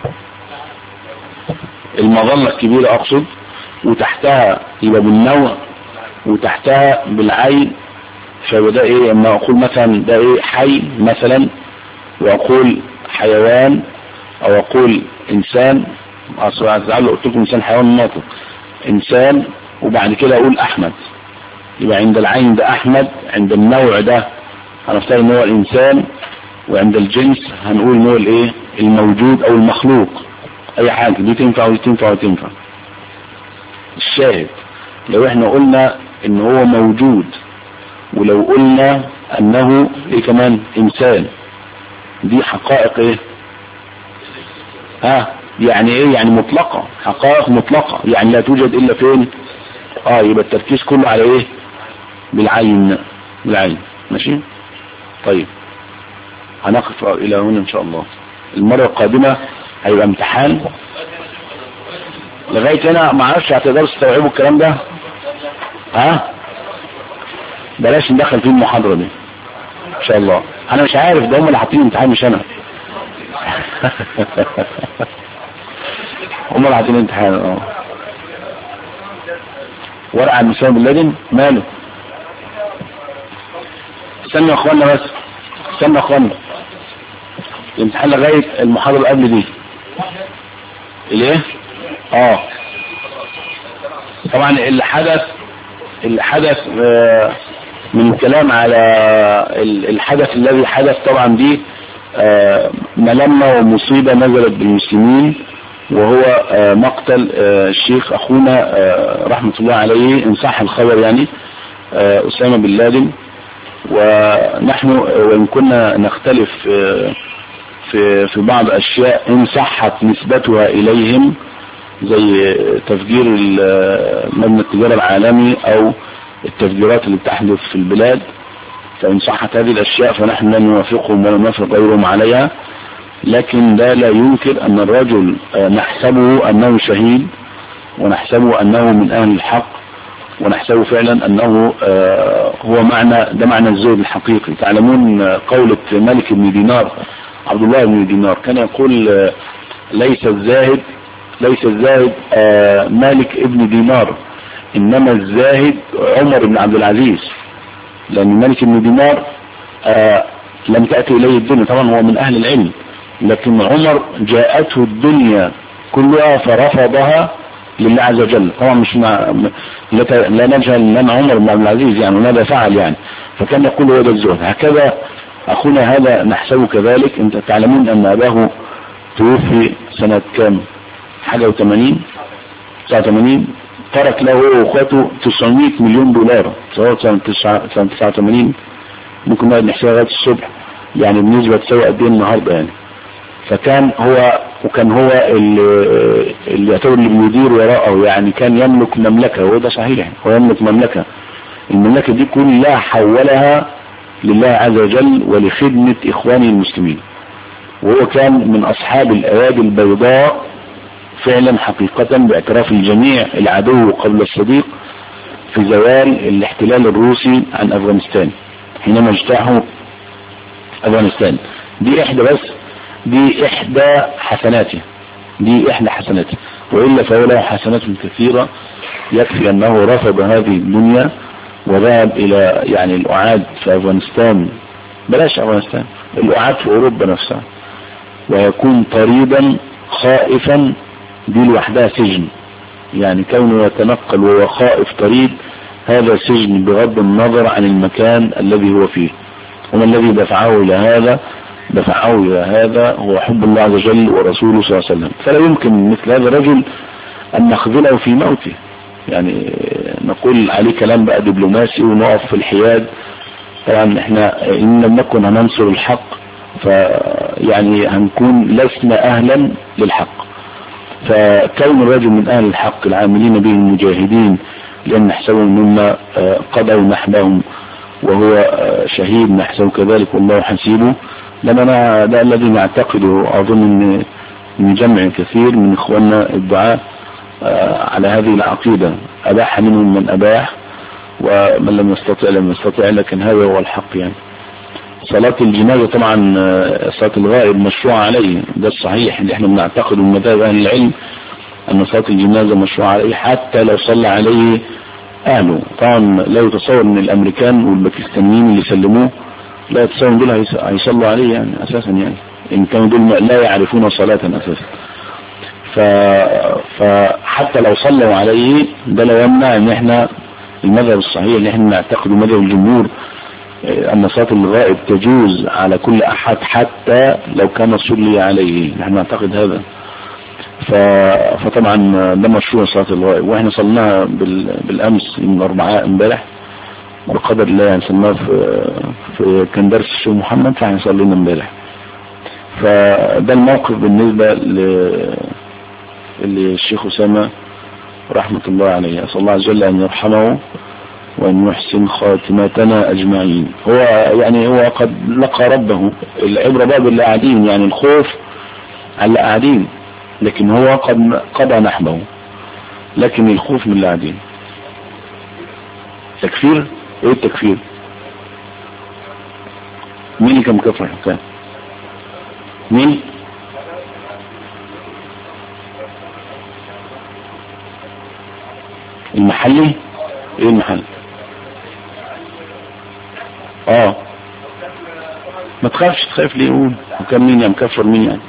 المظلة الكبيرة اقصد وتحتها يبقى بالنوع وتحتها بالعين فده ايه اما اقول مثلا ده ايه حي مثلا واقول حيوان او اقول انسان اصلا قلت لكم انسان حيوان ناطق انسان وبعد كده اقول احمد يبقى عند العين ده احمد عند النوع ده هنفترض ان هو الانسان وعند الجنس هنقول ان هو الايه الموجود او المخلوق اي حاجة دي تنفع ودي تنفع ودي تنفع الشاهد لو احنا قلنا ان هو موجود ولو قلنا انه ايه كمان انسان دي حقائق ايه ها يعني ايه يعني مطلقة حقائق مطلقة يعني لا توجد الا فين اه يبقى التركيز كله على ايه بالعين بالعين ماشي طيب هنقف الى هنا ان شاء الله المرة القادمة هيبقى امتحان لغاية هنا ما اعرفش هتقدروا تستوعبوا الكلام ده ها بلاش ندخل فيه المحاضرة دي ان شاء الله انا مش عارف ده هم اللي حاطين امتحان مش انا هم اللي حاطين امتحان اه ورقة عن مسلم بن لادن ماله استنوا يا اخوانا بس استنوا يا اخوانا الامتحان لغاية المحاضرة اللي قبل دي الايه اه طبعا اللي حدث اللي حدث آه من الكلام على الحدث الذي حدث طبعا دي آه ملمة ومصيبة نزلت بالمسلمين وهو آه مقتل الشيخ اخونا رحمة الله عليه ان صح الخبر يعني اسامة بن لادن ونحن وان كنا نختلف في في بعض اشياء ان صحت نسبتها اليهم زي تفجير مبنى التجارة العالمي او التفجيرات اللي بتحدث في البلاد فان صحت هذه الاشياء فنحن لا نوافقهم ولا نوافق غيرهم عليها لكن ده لا ينكر ان الرجل نحسبه انه شهيد ونحسبه انه من اهل الحق ونحسبه فعلا انه هو معنى ده معنى الزهد الحقيقي تعلمون قولة ملك بن دينار عبد الله بن دينار كان يقول ليس الزاهد ليس الزاهد مالك ابن دينار انما الزاهد عمر بن عبد العزيز لان مالك بن دينار لم تأتي اليه الدنيا طبعا هو من اهل العلم لكن عمر جاءته الدنيا كلها فرفضها لله عز وجل طبعا مش مع لا نجهل من عمر بن عبد العزيز يعني ماذا فعل يعني فكان يقول هو ده الزهد هكذا اخونا هذا نحسبه كذلك انت تعلمون ان اباه توفي سنة كام حاجة وثمانين تسعة وثمانين ترك له هو واخواته 900 مليون دولار سواء سنة 89 ممكن نقعد نحسبها لغاية الصبح يعني بالنسبة تساوي قد ايه النهارده يعني فكان هو وكان هو اللي, اللي يعتبر اللي بيدير وراءه يعني كان يملك مملكة وده صحيح هو يملك مملكة المملكة دي كلها حولها لله عز وجل ولخدمة اخوانه المسلمين وهو كان من اصحاب الايادي البيضاء فعلا حقيقة باعتراف الجميع العدو قبل الصديق في زوال الاحتلال الروسي عن افغانستان حينما اجتاحوا افغانستان دي احدى بس دي احدى حسناته دي احدى حسناته وإلا فهو له حسنات كثيرة يكفي انه رفض هذه الدنيا وذهب الى يعني الاعاد في افغانستان بلاش افغانستان الاعاد في اوروبا نفسها ويكون طريدا خائفا دي لوحدها سجن يعني كونه يتنقل وهو خائف طريد هذا سجن بغض النظر عن المكان الذي هو فيه وما الذي دفعه الى هذا دفعه الى هذا هو حب الله عز وجل ورسوله صلى الله عليه وسلم فلا يمكن مثل هذا الرجل ان نخذله في موته يعني نقول عليه كلام بقى دبلوماسي ونقف في الحياد طبعا احنا ان لم نكن هننصر الحق فيعني هنكون لسنا اهلا للحق فكون الرجل من اهل الحق العاملين به المجاهدين لان نحسبهم مما قضوا نحبهم وهو شهيد نحسبه كذلك والله حسيبه لما ده الذي نعتقده اظن ان من جمع كثير من اخواننا الدعاء على هذه العقيدة اباح منهم من اباح ومن لم يستطع لم يستطع لكن هذا هو الحق يعني صلاة الجنازة طبعا صلاة الغائب مشروع عليه ده الصحيح اللي احنا بنعتقد من مذاهب اهل العلم ان صلاة الجنازة مشروع عليه حتى لو صلى عليه اهله طبعا لا يتصور ان الامريكان والباكستانيين اللي سلموه لا يتصور دول هيصلوا عليه يعني اساسا يعني ان كانوا دول لا يعرفون صلاة اساسا ف... فحتى لو صلوا عليه ده لا يمنع ان احنا المذهب الصحيح اللي احنا نعتقده مذهب الجمهور ان صلاة الغائب تجوز على كل احد حتى لو كان صلي عليه نحن نعتقد هذا ف... فطبعا ده مشروع صلاة الغائب واحنا صلناها بال... بالامس من الاربعاء امبارح بقدر الله يعني صلناها في... في كان درس الشيخ محمد فاحنا صلينا امبارح فده الموقف بالنسبة ل... للشيخ اسامة رحمة الله عليه اسأل الله عز وجل ان يرحمه وأن يحسن خاتمتنا أجمعين هو يعني هو قد لقى ربه العبرة باب اللي قاعدين يعني الخوف على اللي قاعدين لكن هو قد قضى نحبه لكن الخوف من اللي قاعدين تكفير ايه التكفير مين اللي كان مكفر الحكام مين المحلي ايه المحل اه ما تخافش تخاف ليه قول وكان مين يا مكفر مين يعني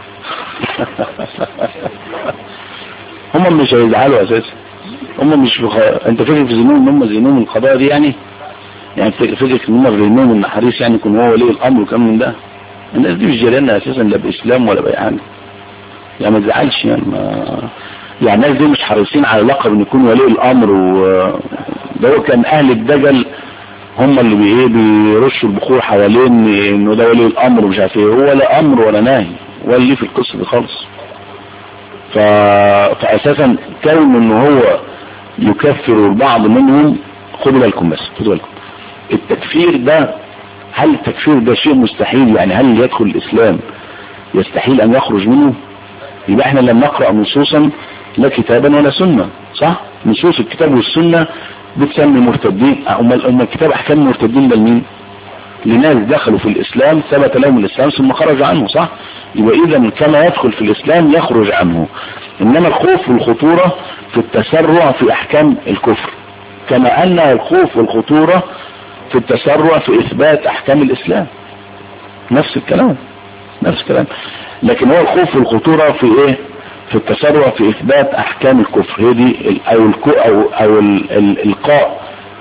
هم مش هيزعلوا اساسا هم مش بخ... انت فاكر في ذنوب ان هم ذنوب القضاء دي يعني يعني فكرة ان هم ذنوب النحريس يعني يكون هو ولي الامر وكم من ده الناس دي مش جيراننا اساسا لا باسلام ولا باي حاجه يعني ما تزعلش يعني ما يعني الناس دي مش حريصين على لقب ان يكون ولي الامر و ده هو كان اهل الدجل هم اللي بي ايه بيرشوا البخور حوالين انه ده ولي الامر ومش عارف ايه هو لا امر ولا نهي ولا ليه في القصه دي خالص ف... فاساسا كون ان هو يكفر البعض منهم خدوا بالكم بس خدوا بالكم التكفير ده هل التكفير ده شيء مستحيل يعني هل يدخل الاسلام يستحيل ان يخرج منه يبقى احنا لم نقرأ نصوصا لا كتابا ولا سنة صح نصوص الكتاب والسنة بتسمي مرتدين امال أم الكتاب احكام المرتدين ده لمين لناس دخلوا في الاسلام ثبت لهم الاسلام ثم خرج عنه صح يبقى اذا كما يدخل في الاسلام يخرج عنه انما الخوف والخطورة في التسرع في احكام الكفر كما ان الخوف والخطورة في التسرع في اثبات احكام الاسلام نفس الكلام نفس الكلام لكن هو الخوف والخطورة في ايه في التسرع في اثبات احكام الكفر هي دي او الكو او او الالقاء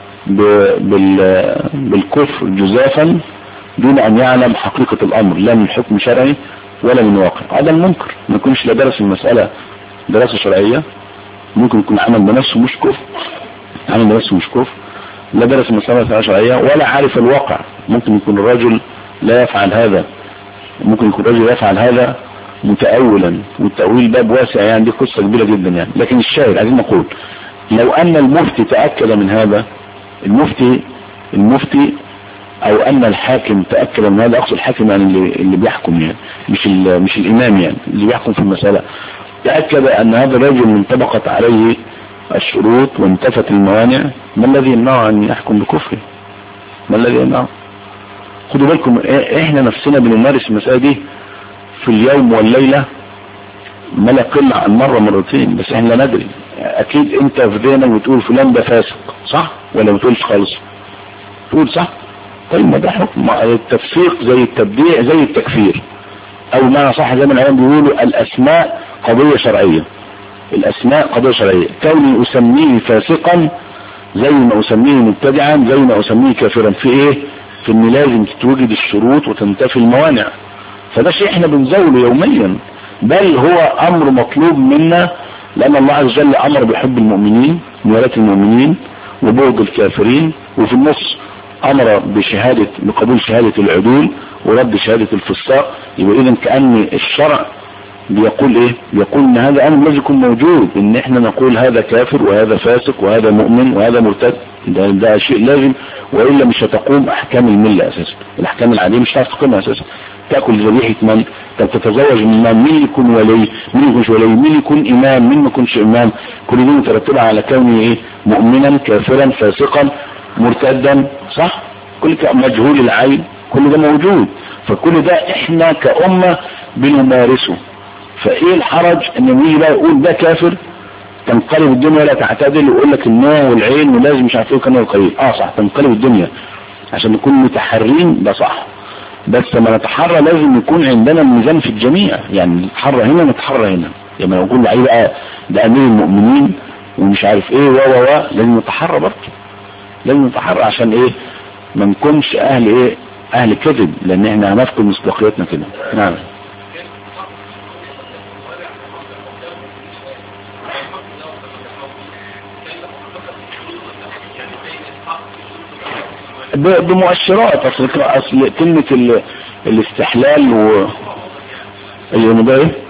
بالكفر جزافا دون ان يعلم حقيقة الامر لا من حكم شرعي ولا من واقع هذا المنكر ما يكونش لا درس المسألة دراسة شرعية ممكن يكون عمل بنفسه مش كفر عمل بنفسه مش كفر لا درس المسألة شرعية ولا عارف الواقع ممكن يكون الرجل لا يفعل هذا ممكن يكون الرجل يفعل هذا متأولا والتأويل باب واسع يعني دي قصة كبيرة جدا يعني لكن الشاهد عايزين نقول لو ان المفتي تأكد من هذا المفتي المفتي او ان الحاكم تأكد من هذا اقصد الحاكم يعني اللي, اللي بيحكم يعني مش مش الامام يعني اللي بيحكم في المسألة تأكد ان هذا الرجل انطبقت عليه الشروط وانتفت الموانع ما الذي يمنعه ان يحكم بكفره ما الذي يمنعه خدوا بالكم احنا نفسنا بنمارس المسألة دي في اليوم والليلة ما لا يقل عن مرة مرتين بس احنا لا ندري اكيد انت في ذهنك بتقول فلان ده فاسق صح ولا بتقولش خالص تقول صح طيب ما ده حكم التفسيق زي التبديع زي التكفير او ما صح زي ما العلماء بيقولوا الاسماء قضية شرعية الاسماء قضية شرعية كوني اسميه فاسقا زي ما اسميه مبتدعا زي ما اسميه كافرا في ايه في ان لازم تتوجد الشروط وتنتفي الموانع فده شيء احنا بنزوله يوميا بل هو امر مطلوب منا لان الله عز وجل امر بحب المؤمنين موالاة المؤمنين وبغض الكافرين وفي النص امر بشهادة بقبول شهادة العدول ورد شهادة الفساق يبقى اذا كأن الشرع بيقول ايه بيقول ان هذا امر لازم يكون موجود ان احنا نقول هذا كافر وهذا فاسق وهذا مؤمن وهذا مرتد ده, ده شيء لازم والا مش هتقوم احكام الملة اساسا الاحكام العادية مش هتعرف تقومها اساسا تاكل ذبيحة من طب تتزوج من من مين يكون ولي مين يكونش ولي مين يكون امام مين ما يكونش امام كل دي مترتبة على كونه ايه مؤمنا كافرا فاسقا مرتدا صح كل مجهول العين كل ده موجود فكل ده احنا كأمة بنمارسه فايه الحرج ان يجي بقى يقول ده كافر تنقلب الدنيا لا تعتدل ويقول لك النوع والعين ولازم مش عارف ايه كان القليل اه صح تنقلب الدنيا عشان نكون متحرين ده صح بس لما نتحرى لازم يكون عندنا الميزان في الجميع يعني نتحرى هنا نتحرى هنا لما يعني نقول لعيب بقى ده امير المؤمنين ومش عارف ايه و و و لازم نتحرى برضه لازم نتحرى عشان ايه ما نكونش اهل ايه اهل كذب لان احنا هنفقد مصداقيتنا كده نعم بمؤشرات اصل اصل كلمة ال... الاستحلال و اللي ده ايه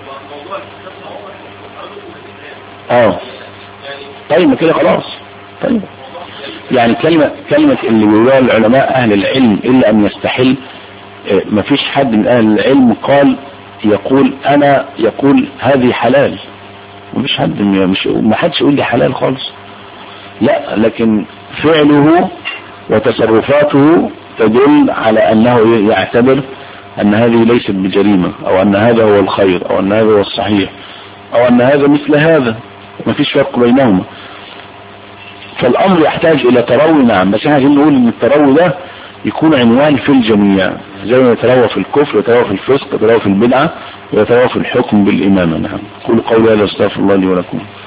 اه طيب ما كده خلاص طيب يعني كلمة كلمة اللي بيقولها العلماء اهل العلم الا ان يستحل اه مفيش حد من اهل العلم قال يقول انا يقول هذه حلال مفيش حد مش ما حدش يقول لي حلال خالص لا لكن فعله وتصرفاته تدل على انه يعتبر ان هذه ليست بجريمة او ان هذا هو الخير او ان هذا هو الصحيح او ان هذا مثل هذا ما فيش فرق بينهما فالامر يحتاج الى تروي نعم بس احنا عايزين نقول ان التروي ده يكون عنوان في الجميع زي ما يتروى في الكفر يتروى في الفسق يتروى في البدعة ويتروى في الحكم بالامامة نعم قولوا قولي هذا استغفر الله لي ولكم